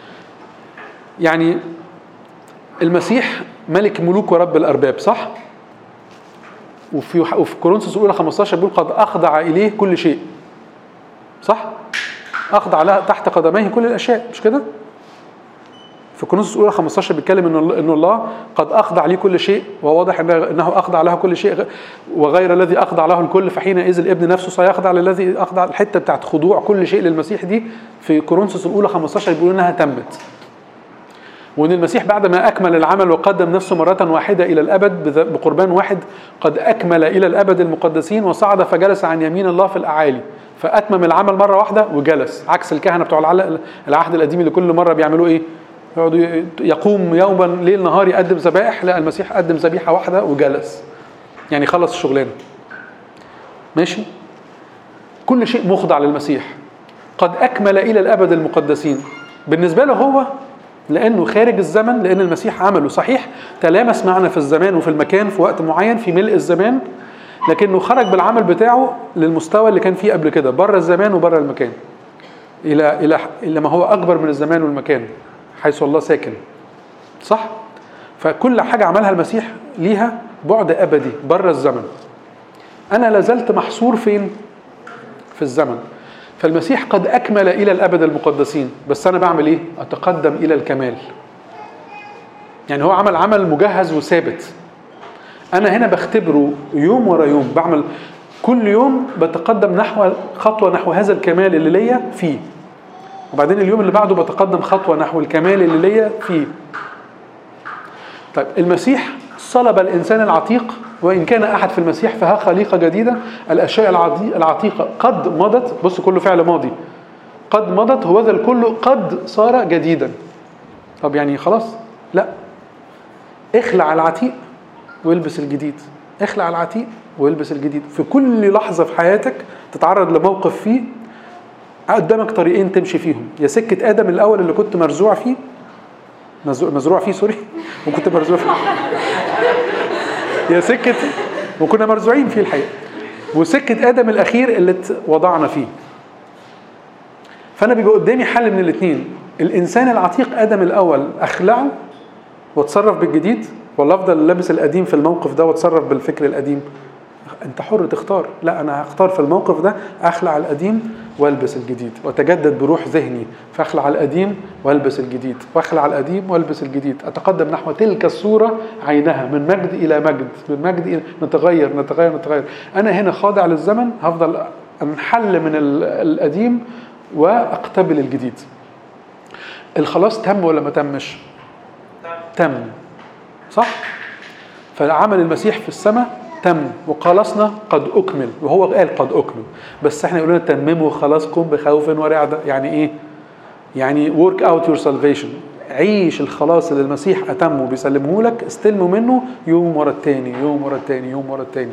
يعني المسيح ملك ملوك ورب الارباب صح وفي وفي كورنثوس الاولى 15 بيقول قد اخضع اليه كل شيء صح اخضع لها تحت قدميه كل الاشياء مش كده في كورنثوس الاولى 15 بيتكلم ان ان الله قد اخضع ليه كل شيء وواضح إن- انه اخضع له كل شيء وغير الذي اخضع له الكل فحينئذ الابن نفسه سيخضع للذي اخضع الحته بتاعت خضوع كل شيء للمسيح دي في كورنثوس الاولى 15 بيقول انها تمت وان المسيح بعد ما اكمل العمل وقدم نفسه مره واحده الى الابد بذ- بقربان واحد قد اكمل الى الابد المقدسين وصعد فجلس عن يمين الله في الاعالي فاتمم العمل مره واحده وجلس عكس الكهنه بتوع العل- العهد القديم اللي كل مره بيعملوا ايه يقعدوا ي- يقوم يوما ليل نهار يقدم ذبائح لا المسيح قدم ذبيحه واحده وجلس يعني خلص الشغلانه ماشي كل شيء مخضع للمسيح قد أكمل إلى الأبد المقدسين بالنسبة له هو لأنه خارج الزمن لأن المسيح عمله صحيح تلامس معنا في الزمان وفي المكان في وقت معين في ملء الزمان لكنه خرج بالعمل بتاعه للمستوى اللي كان فيه قبل كده بره الزمان وبره المكان إلى إلى إلى ما هو أكبر من الزمان والمكان حيث الله ساكن صح؟ فكل حاجة عملها المسيح ليها بعد أبدي بره الزمن أنا لازلت محصور فين؟ في الزمن فالمسيح قد أكمل إلى الأبد المقدسين بس أنا بعمل إيه؟ أتقدم إلى الكمال يعني هو عمل عمل مجهز وثابت أنا هنا بختبره يوم ورا يوم بعمل كل يوم بتقدم نحو خطوة نحو هذا الكمال اللي ليا فيه وبعدين اليوم اللي بعده بتقدم خطوة نحو الكمال اللي ليا فيه طيب المسيح صلب الإنسان العتيق وإن كان أحد في المسيح فها خليقة جديدة الأشياء العضي- العتيقة قد مضت بص كله فعل ماضي قد مضت هو ذا الكل قد صار جديدا طب يعني خلاص لا اخلع العتيق والبس الجديد اخلع العتيق والبس الجديد في كل لحظة في حياتك تتعرض لموقف فيه قدامك طريقين تمشي فيهم يا سكة آدم الأول اللي كنت مرزوع فيه مزروع, مزروع فيه سوري وكنت مرزوع فيه يا سكة وكنا مرزوعين فيه الحقيقة وسكة آدم الأخير اللي ات- وضعنا فيه فأنا بيبقى قدامي حل من الاثنين الإنسان العتيق آدم الأول أخلعه واتصرف بالجديد ولا أفضل لابس القديم في الموقف ده واتصرف بالفكر القديم أنت حر تختار لا أنا هختار في الموقف ده أخلع القديم والبس الجديد واتجدد بروح ذهني فاخلع القديم والبس الجديد واخلع القديم والبس الجديد اتقدم نحو تلك الصوره عينها من مجد الى مجد من مجد الى نتغير نتغير نتغير انا هنا خاضع للزمن هفضل انحل من ال- القديم واقتبل الجديد الخلاص تم ولا ما تمش تم صح فعمل المسيح في السماء تم وخلصنا قد اكمل وهو قال قد اكمل بس احنا يقولون تمموا خلاصكم بخوف ورعده يعني ايه يعني work out your salvation عيش الخلاص اللي المسيح اتمه بيسلمه لك استلمه منه يوم ورا التاني يوم ورا التاني يوم ورا التاني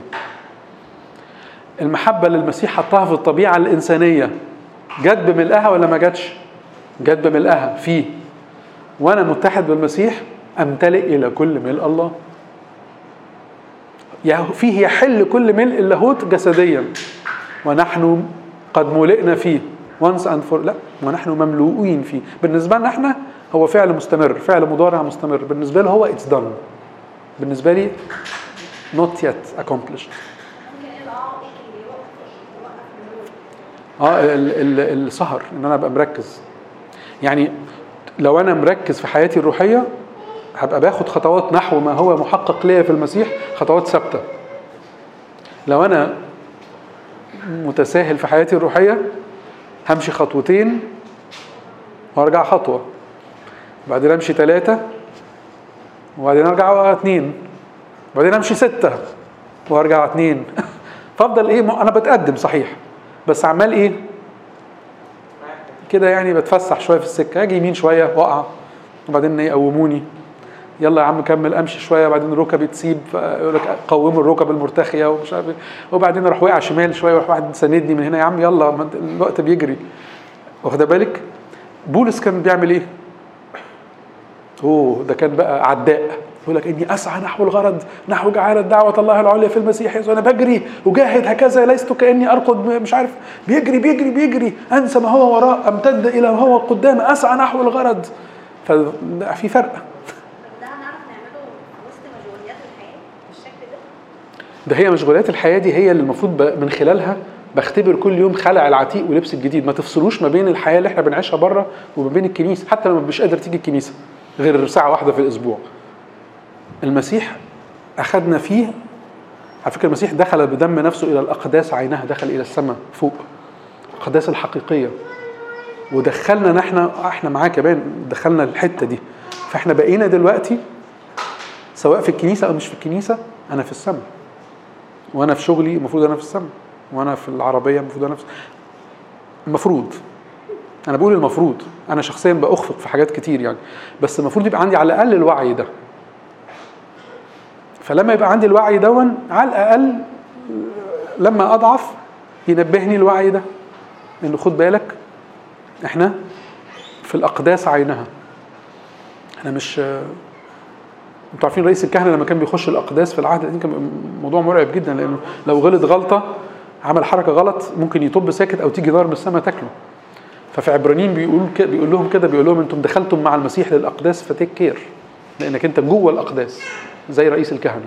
المحبه اللي المسيح حطها في الطبيعه الانسانيه جت بملئها ولا ما جاتش جت بملئها فيه وانا متحد بالمسيح امتلئ الى كل ملء الله يه- فيه يحل كل ملء اللاهوت جسديا ونحن قد ملئنا فيه once and for لا ونحن مملوئين فيه بالنسبة لنا احنا هو فعل مستمر فعل مضارع مستمر بالنسبة له هو it's done بالنسبة لي not yet accomplished ممكن ايه العائق اللي يوقف يوقف النور اه ال- ال- السهر ان انا ابقى مركز يعني لو انا مركز في حياتي الروحيه هبقى باخد خطوات نحو ما هو محقق ليا في المسيح خطوات ثابته لو انا متساهل في حياتي الروحيه همشي خطوتين وارجع خطوه وبعدين امشي ثلاثه وبعدين ارجع اثنين وبعدين امشي سته وارجع اثنين فافضل ايه م- انا بتقدم صحيح بس عمال ايه كده يعني بتفسح شويه في السكه اجي يمين شويه واقع وبعدين يقوموني يلا يا عم كمل امشي شويه وبعدين ركبي تسيب يقول لك قوموا الركب المرتخيه ومش عارف إيه. وبعدين اروح واقع شمال شويه وراح واحد ساندني من هنا يا عم يلا ما أنت- الوقت بيجري واخده بالك بولس كان بيعمل ايه اوه ده كان بقى عداء يقول لك اني اسعى نحو الغرض نحو جعاله دعوه الله العليا في المسيح يسوع انا بجري اجاهد هكذا لست كاني ارقد مش عارف بيجري بيجري بيجري انسى ما هو وراء امتد الى ما هو قدام اسعى نحو الغرض ففي فرق طب ده هنعرف نعمله وسط مشغوليات الحياه بالشكل ده ده هي مشغولات الحياه دي هي اللي المفروض ب- من خلالها بختبر كل يوم خلع العتيق ولبس الجديد ما تفصلوش ما بين الحياه اللي احنا بنعيشها بره وما بين الكنيسه حتى لما مش قادر تيجي الكنيسه غير ساعه واحده في الاسبوع المسيح اخذنا فيه على فكره المسيح دخل بدم نفسه الى الاقداس عينها دخل الى السماء فوق الاقداس الحقيقيه ودخلنا نحن احنا معاه كمان دخلنا الحته دي فاحنا بقينا دلوقتي سواء في الكنيسه او مش في الكنيسه انا في السماء وانا في شغلي المفروض انا في السماء وانا في العربيه المفروض انا في المفروض انا بقول المفروض انا شخصيا باخفق في حاجات كتير يعني بس المفروض يبقى عندي على الاقل الوعي ده فلما يبقى عندي الوعي دون على الاقل لما اضعف ينبهني الوعي ده انه خد بالك احنا في الاقداس عينها احنا مش انتوا عارفين رئيس الكهنه لما كان بيخش الاقداس في العهد القديم كان موضوع مرعب جدا لانه لو غلط غلطه عمل حركه غلط ممكن يطب ساكت او تيجي نار من السماء تاكله ففي عبرانيين بيقول كده بيقول لهم كده بيقول لهم انتم دخلتم مع المسيح للاقداس فتيك كير لانك انت جوه الاقداس زي رئيس الكهنه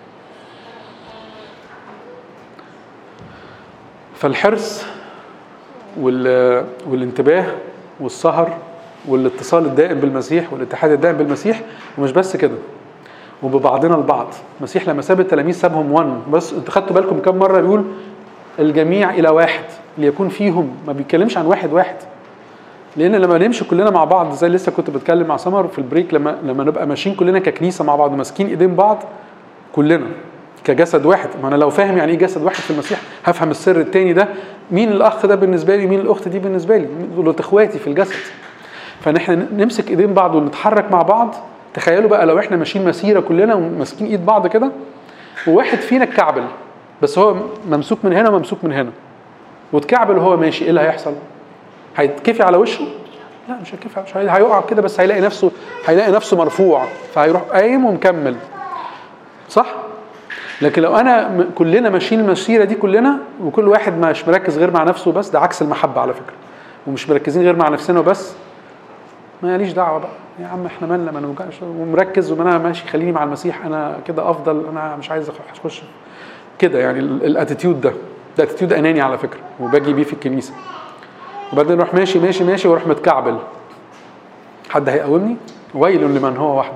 فالحرص وال... والانتباه والسهر والاتصال الدائم بالمسيح والاتحاد الدائم بالمسيح ومش بس كده وببعضنا البعض المسيح لما ساب التلاميذ سابهم ون بس انتوا خدتوا بالكم كم مره بيقول الجميع الى واحد ليكون فيهم ما بيتكلمش عن واحد واحد لان لما نمشي كلنا مع بعض زي لسه كنت بتكلم مع سمر في البريك لما لما نبقى ماشيين كلنا ككنيسه مع بعض ماسكين ايدين بعض كلنا كجسد واحد ما انا لو فاهم يعني ايه جسد واحد في المسيح هفهم السر التاني ده مين الاخ ده بالنسبه لي مين الاخت دي بالنسبه لي دول اخواتي في الجسد فنحن نمسك ايدين بعض ونتحرك مع بعض تخيلوا بقى لو احنا ماشيين مسيره كلنا وماسكين ايد بعض كده وواحد فينا اتكعبل بس هو ممسوك من هنا وممسوك من هنا واتكعبل وهو ماشي ايه اللي هيحصل؟ هيتكفي على وشه؟ لا مش هيتكفي مش هي- هيقع كده بس هيلاقي نفسه هيلاقي نفسه مرفوع فهيروح قايم ومكمل صح؟ لكن لو انا م- كلنا ماشيين المسيره دي كلنا وكل واحد مش مركز غير مع نفسه بس ده عكس المحبه على فكره ومش مركزين غير مع نفسنا وبس ماليش دعوه بقى يا عم احنا مالنا ما نوجعش ومركز وما انا ماشي خليني مع المسيح انا كده افضل انا مش عايز أخ- اخش كده يعني ال- الاتيتيود ده ده اتيتيود اناني على فكره وباجي بيه في الكنيسه وبعدين اروح ماشي ماشي ماشي واروح متكعبل حد هيقومني ويل لمن هو وحده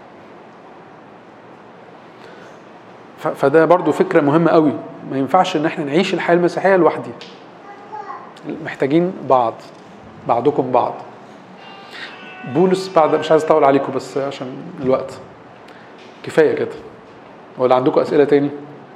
ف- فده برضو فكره مهمه قوي ما ينفعش ان احنا نعيش الحياه المسيحيه لوحدي محتاجين بعض بعضكم بعض بولس بعد مش عايز اطول عليكم بس عشان الوقت كفايه كده ولا عندكم اسئله تاني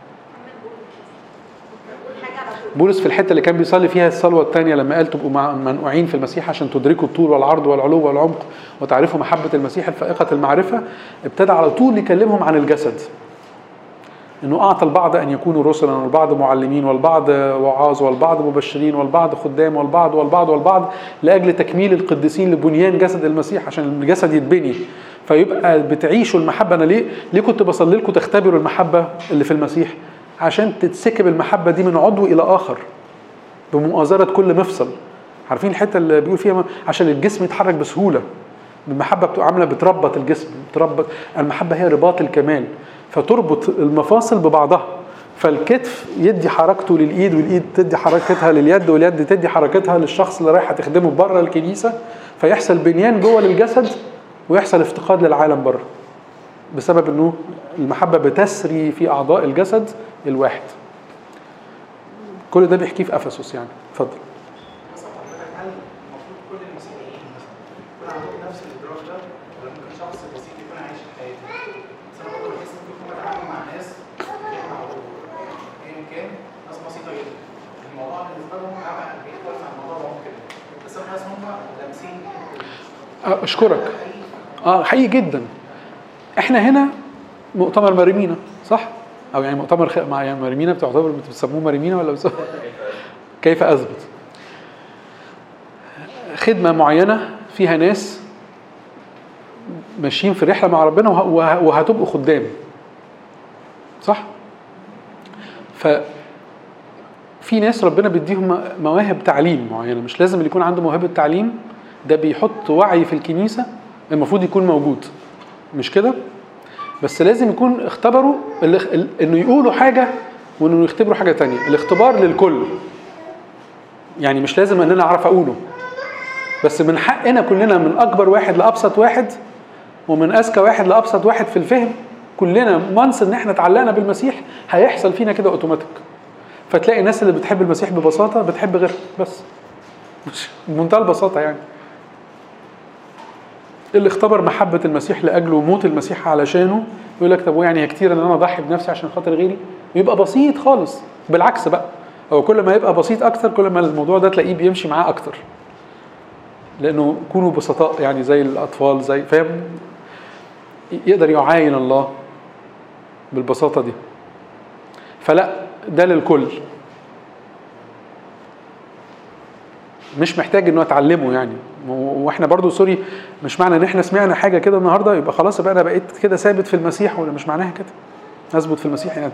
حاجه على طول بولس في الحته اللي كان بيصلي فيها الصلوه الثانيه لما قال تبقوا مع- منقوعين في المسيح عشان تدركوا الطول والعرض والعلو والعمق وتعرفوا محبه المسيح الفائقه المعرفه ابتدى على طول يكلمهم عن الجسد انه اعطى البعض ان يكونوا رسلا والبعض معلمين والبعض وعاظ والبعض مبشرين والبعض خدام والبعض والبعض والبعض لاجل تكميل القديسين لبنيان جسد المسيح عشان الجسد يتبني فيبقى بتعيشوا المحبه انا ليه ليه كنت بصلي لكم تختبروا المحبه اللي في المسيح عشان تتسكب المحبه دي من عضو الى اخر بمؤازره كل مفصل عارفين الحته اللي بيقول فيها عشان الجسم يتحرك بسهوله المحبه بتبقى عامله بتربط الجسم بتربط المحبه هي رباط الكمال فتربط المفاصل ببعضها فالكتف يدي حركته للايد والايد تدي حركتها لليد واليد تدي حركتها للشخص اللي رايح تخدمه بره الكنيسه فيحصل بنيان جوه للجسد ويحصل افتقاد للعالم بره بسبب انه المحبه بتسري في اعضاء الجسد الواحد كل ده بيحكيه في افسس يعني اتفضل بس حضرتك هل المفروض كل المسيحيين مثلا يكون عندهم نفس الادراك ده ولا ممكن شخص بسيط يكون عايش حياته؟ بس انا برضه بحس ان كل ما بتعامل مع ناس او ايا كان ناس بسيطه جدا الموضوع بالنسبه لهم أبعد بيختلف عن الموضوع هم كده بس انا حاسس ان هم لامسين أه، اشكرك اه حقيقي جدا احنا هنا مؤتمر مريمينا صح او يعني مؤتمر خ... مع يعني مريمينا بتعتبر بتسموه مريمينا ولا بتسموه كيف اثبت خدمه معينه فيها ناس ماشيين في رحله مع ربنا وه... وه... وهتبقوا خدام صح ف في ناس ربنا بيديهم مواهب تعليم معينه مش لازم اللي يكون عنده موهبه تعليم ده بيحط وعي في الكنيسه المفروض يكون موجود مش كده بس لازم يكون اختبروا ال- ال- انه يقولوا حاجه وانه يختبروا حاجه تانية الاختبار للكل يعني مش لازم ان انا اعرف اقوله بس من حقنا كلنا من اكبر واحد لابسط واحد ومن اذكى واحد لابسط واحد في الفهم كلنا مانس ان احنا اتعلقنا بالمسيح هيحصل فينا كده اوتوماتيك فتلاقي الناس اللي بتحب المسيح ببساطه بتحب غيرها بس مش بمنتهى البساطه يعني اللي اختبر محبة المسيح لأجله وموت المسيح علشانه يقول لك طب ويعني كتير ان انا اضحي بنفسي عشان خاطر غيري ويبقى بسيط خالص بالعكس بقى هو كل ما يبقى بسيط اكتر كل ما الموضوع ده تلاقيه بيمشي معاه اكتر لانه كونوا بسطاء يعني زي الاطفال زي فاهم يقدر يعاين الله بالبساطة دي فلا ده للكل مش محتاج انه اتعلمه يعني و- واحنا برضو سوري مش معنى ان احنا سمعنا حاجه كده النهارده يبقى خلاص يبقى انا بقيت كده ثابت في المسيح ولا مش معناها كده اثبت في المسيح يعني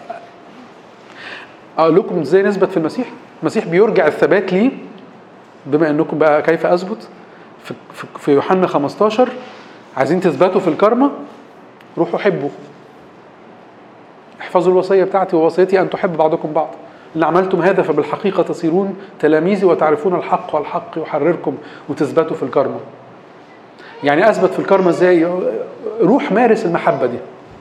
اقول لكم ازاي نثبت في المسيح المسيح بيرجع الثبات ليه بما انكم بقى كيف اثبت في, في, في يوحنا 15 عايزين تثبتوا في الكرمه روحوا حبوا احفظوا الوصيه بتاعتي ووصيتي ان تحب بعضكم بعض ان عملتم هذا فبالحقيقه تصيرون تلاميذي وتعرفون الحق والحق يحرركم وتثبتوا في الكرمه يعني اثبت في الكرمه ازاي روح مارس المحبه دي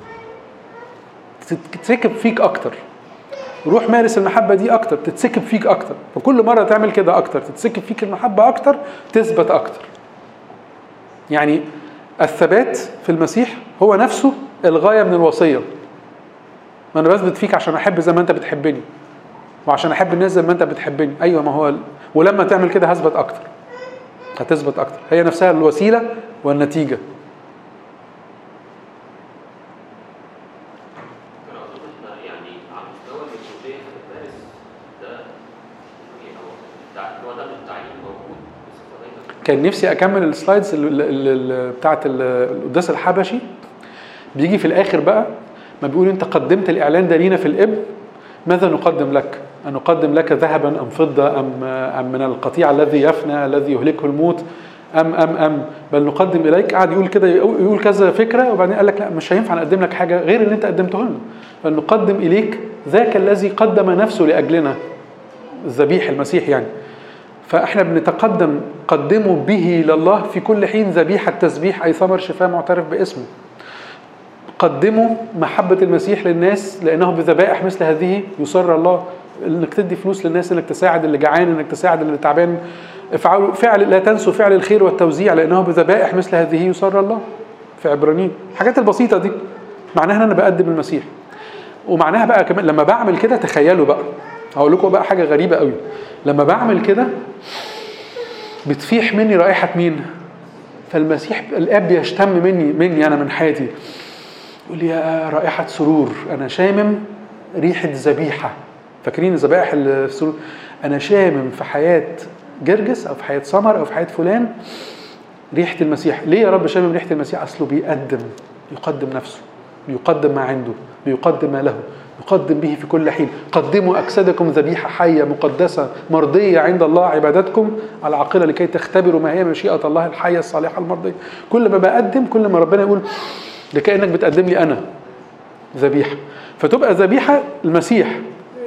تتركب فيك اكتر روح مارس المحبه دي اكتر تتسكب فيك اكتر فكل مره تعمل كده اكتر تتسكب فيك المحبه اكتر تثبت اكتر يعني الثبات في المسيح هو نفسه الغايه من الوصيه ما انا بثبت فيك عشان احب زي ما انت بتحبني وعشان احب الناس زي ما انت بتحبني ايوه ما هو ال- ولما تعمل كده هثبت اكتر هتثبت اكتر هي نفسها الوسيله والنتيجه انا اظن احنا يعني على مستوى الجزئيه هنمارس ده يعني هو التع- هو ده التعليم موجود بصفه دايما كان نفسي اكمل السلايدز ال- ال- ال- بتاعت ال- القداس الحبشي بيجي في الاخر بقى ما بيقول انت قدمت الاعلان ده لينا في الابن ماذا نقدم لك؟ أن نقدم لك ذهبا أم فضة أم أم من القطيع الذي يفنى الذي يهلكه الموت أم أم أم بل نقدم إليك قعد يقول كده يقول كذا فكرة وبعدين قال لك لا مش هينفع نقدم لك حاجة غير اللي أنت قدمته لنا بل نقدم إليك ذاك الذي قدم نفسه لأجلنا الذبيح المسيح يعني فاحنا بنتقدم قدموا به لله في كل حين ذبيحه تسبيح اي ثمر شفاء معترف باسمه قدموا محبة المسيح للناس لأنه بذبائح مثل هذه يسر الله انك تدي فلوس للناس انك تساعد اللي جعان انك تساعد اللي تعبان افعلوا فعل لا تنسوا فعل الخير والتوزيع لانه بذبائح مثل هذه يسر الله في عبرانيين الحاجات البسيطة دي معناها ان انا بقدم المسيح ومعناها بقى كمان لما بعمل كده تخيلوا بقى هقول لكم بقى حاجة غريبة قوي لما بعمل كده بتفيح مني رائحة مين؟ فالمسيح الاب يشتم مني مني انا من حياتي يقول لي يا رائحة سرور أنا شامم ريحة ذبيحة فاكرين الذبائح اللي في سرور أنا شامم في حياة جرجس أو في حياة سمر أو في حياة فلان ريحة المسيح ليه يا رب شامم ريحة المسيح أصله بيقدم يقدم نفسه بيقدم ما عنده بيقدم ما له يقدم به في كل حين قدموا أجسادكم ذبيحة حية مقدسة مرضية عند الله عبادتكم العاقلة لكي تختبروا ما هي مشيئة الله الحية الصالحة المرضية كل ما بقدم كل ما ربنا يقول ده كانك بتقدم لي انا ذبيحه فتبقى ذبيحه المسيح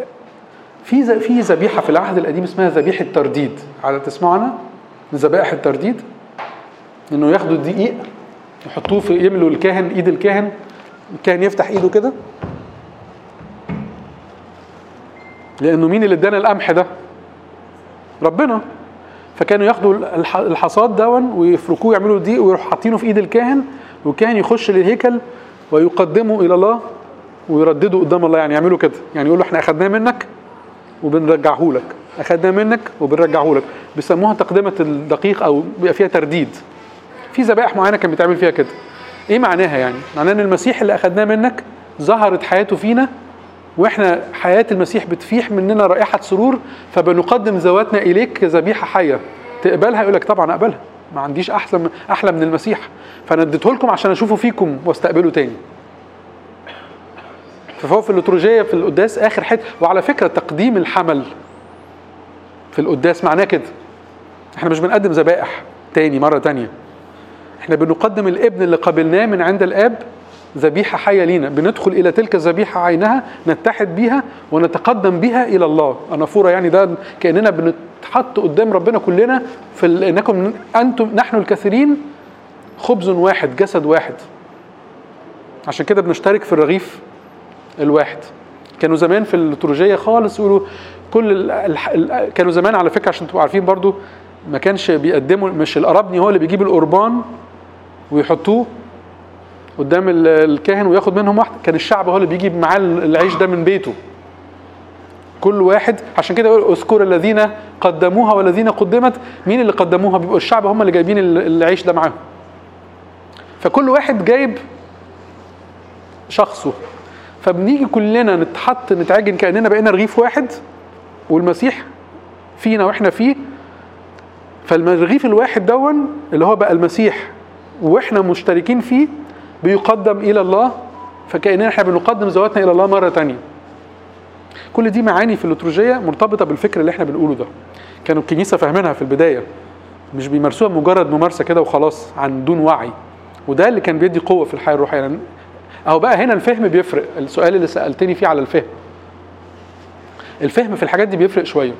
في ز- في ذبيحه في العهد القديم اسمها ذبيحه ترديد على تسمعوا عنها ذبائح الترديد انه ياخدوا الدقيق يحطوه في يملوا الكاهن ايد الكاهن الكاهن يفتح ايده كده لانه مين اللي ادانا القمح ده ربنا فكانوا ياخدوا الح- الحصاد دون ويفركوه يعملوا دقيق ويروحوا حاطينه في ايد الكاهن والكاهن يخش للهيكل ويقدمه الى الله ويرددوا قدام الله يعني يعملوا كده يعني يقولوا احنا اخدناه منك وبنرجعه لك اخدناه منك وبنرجعه لك بيسموها تقدمه الدقيق او بيبقى فيها ترديد في ذبائح معينه كان بيتعمل فيها كده ايه معناها يعني معناها ان المسيح اللي اخدناه منك ظهرت حياته فينا واحنا حياه المسيح بتفيح مننا رائحه سرور فبنقدم ذواتنا اليك كذبيحه حيه تقبلها يقول لك طبعا اقبلها ما عنديش احسن احلى من المسيح فانا اديته لكم عشان اشوفه فيكم واستقبله تاني فهو في الليتورجيه في القداس اخر حته وعلى فكره تقديم الحمل في القداس معناه كده احنا مش بنقدم ذبائح تاني مره تانيه احنا بنقدم الابن اللي قبلناه من عند الاب ذبيحه حيه لينا بندخل الى تلك الذبيحه عينها نتحد بيها ونتقدم بها الى الله انافوره يعني ده كاننا بنتحط قدام ربنا كلنا في ال- انكم انتم نحن الكثيرين خبز واحد جسد واحد عشان كده بنشترك في الرغيف الواحد كانوا زمان في الليتورجيه خالص يقولوا كل ال ال ال كانوا زمان على فكره عشان تبقوا عارفين برضو ما كانش بيقدموا مش القربني هو اللي بيجيب القربان ويحطوه قدام ال- الكاهن وياخد منهم واحده كان الشعب هو اللي بيجيب معاه العيش ده من بيته كل واحد عشان كده يقول اذكر الذين قدموها والذين قدمت مين اللي قدموها بيبقوا الشعب هم اللي جايبين ال- العيش ده معاهم فكل واحد جايب شخصه فبنيجي كلنا نتحط نتعجن كاننا بقينا رغيف واحد والمسيح فينا واحنا فيه فالرغيف الواحد دون اللي هو بقى المسيح واحنا مشتركين فيه بيقدم الى الله فكاننا احنا بنقدم ذواتنا الى الله مره تانية كل دي معاني في الليتورجيه مرتبطه بالفكر اللي احنا بنقوله ده كانوا الكنيسه فاهمينها في البدايه مش بيمارسوها مجرد ممارسه كده وخلاص عن دون وعي وده اللي كان بيدي قوه في الحياه الروحيه يعني اهو بقى هنا الفهم بيفرق السؤال اللي سالتني فيه على الفهم الفهم في الحاجات دي بيفرق شويه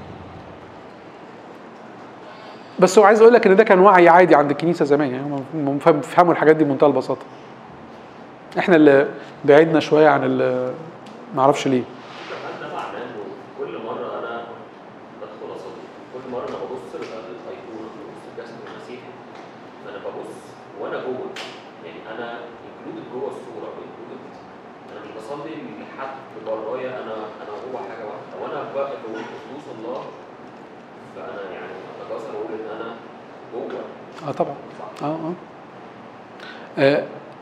بس هو عايز اقول لك ان ده كان وعي عادي عند الكنيسه زمان يعني هم فهم- فهموا الحاجات دي بمنتهى البساطه احنا اللي بعدنا شويه عن ال- ما اعرفش ليه هل ده معناه انه كل مره انا بدخل اصلي كل مره انا ببص للايقونه ببص لجسد المسيح فانا ببص وانا جوه يعني انا انكلودد جوه الصوره included. انا مش بصلي لحد برايا انا انا جوه حاجه واحده وانا بقى جوه قدوس الله فانا يعني اتجاسر اقول ان انا جوه اه طبعا اه اه آه،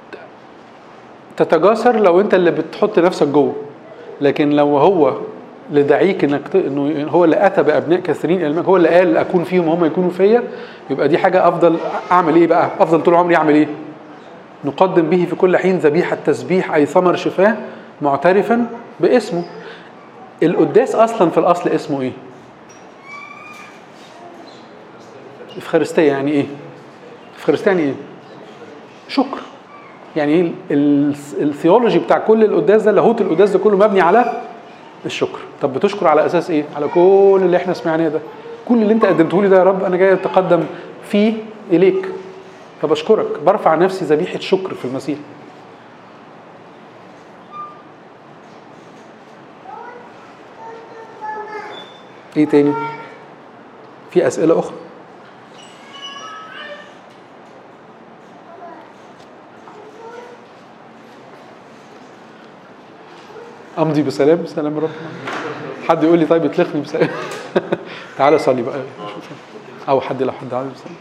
تتجاسر لو انت اللي بتحط نفسك جوه لكن لو هو اللي دعيك انك ت... انه هو اللي اتى بابناء كثيرين الى الملك هو اللي قال اكون فيهم وهم يكونوا فيا يبقى دي حاجه افضل اعمل ايه بقى؟ افضل طول عمري اعمل ايه؟ نقدم به في كل حين ذبيحه تسبيح اي ثمر شفاه معترفا باسمه. القداس اصلا في الاصل اسمه ايه؟ افخارستيه يعني ايه؟ افخارستيه يعني ايه؟ شكر يعني ايه ال- الثيولوجي بتاع كل القداس ده لاهوت القداس ده كله مبني على الشكر طب بتشكر على اساس ايه على كل اللي احنا سمعناه ده كل اللي انت قدمته لي ده يا رب انا جاي اتقدم فيه اليك فبشكرك برفع نفسي ذبيحه شكر في المسيح ايه تاني في اسئله اخرى امضي بسلام سلام رب حد يقول لي طيب اطلقني بسلام تعالى صلي بقى او حد لو حد عايز يصلي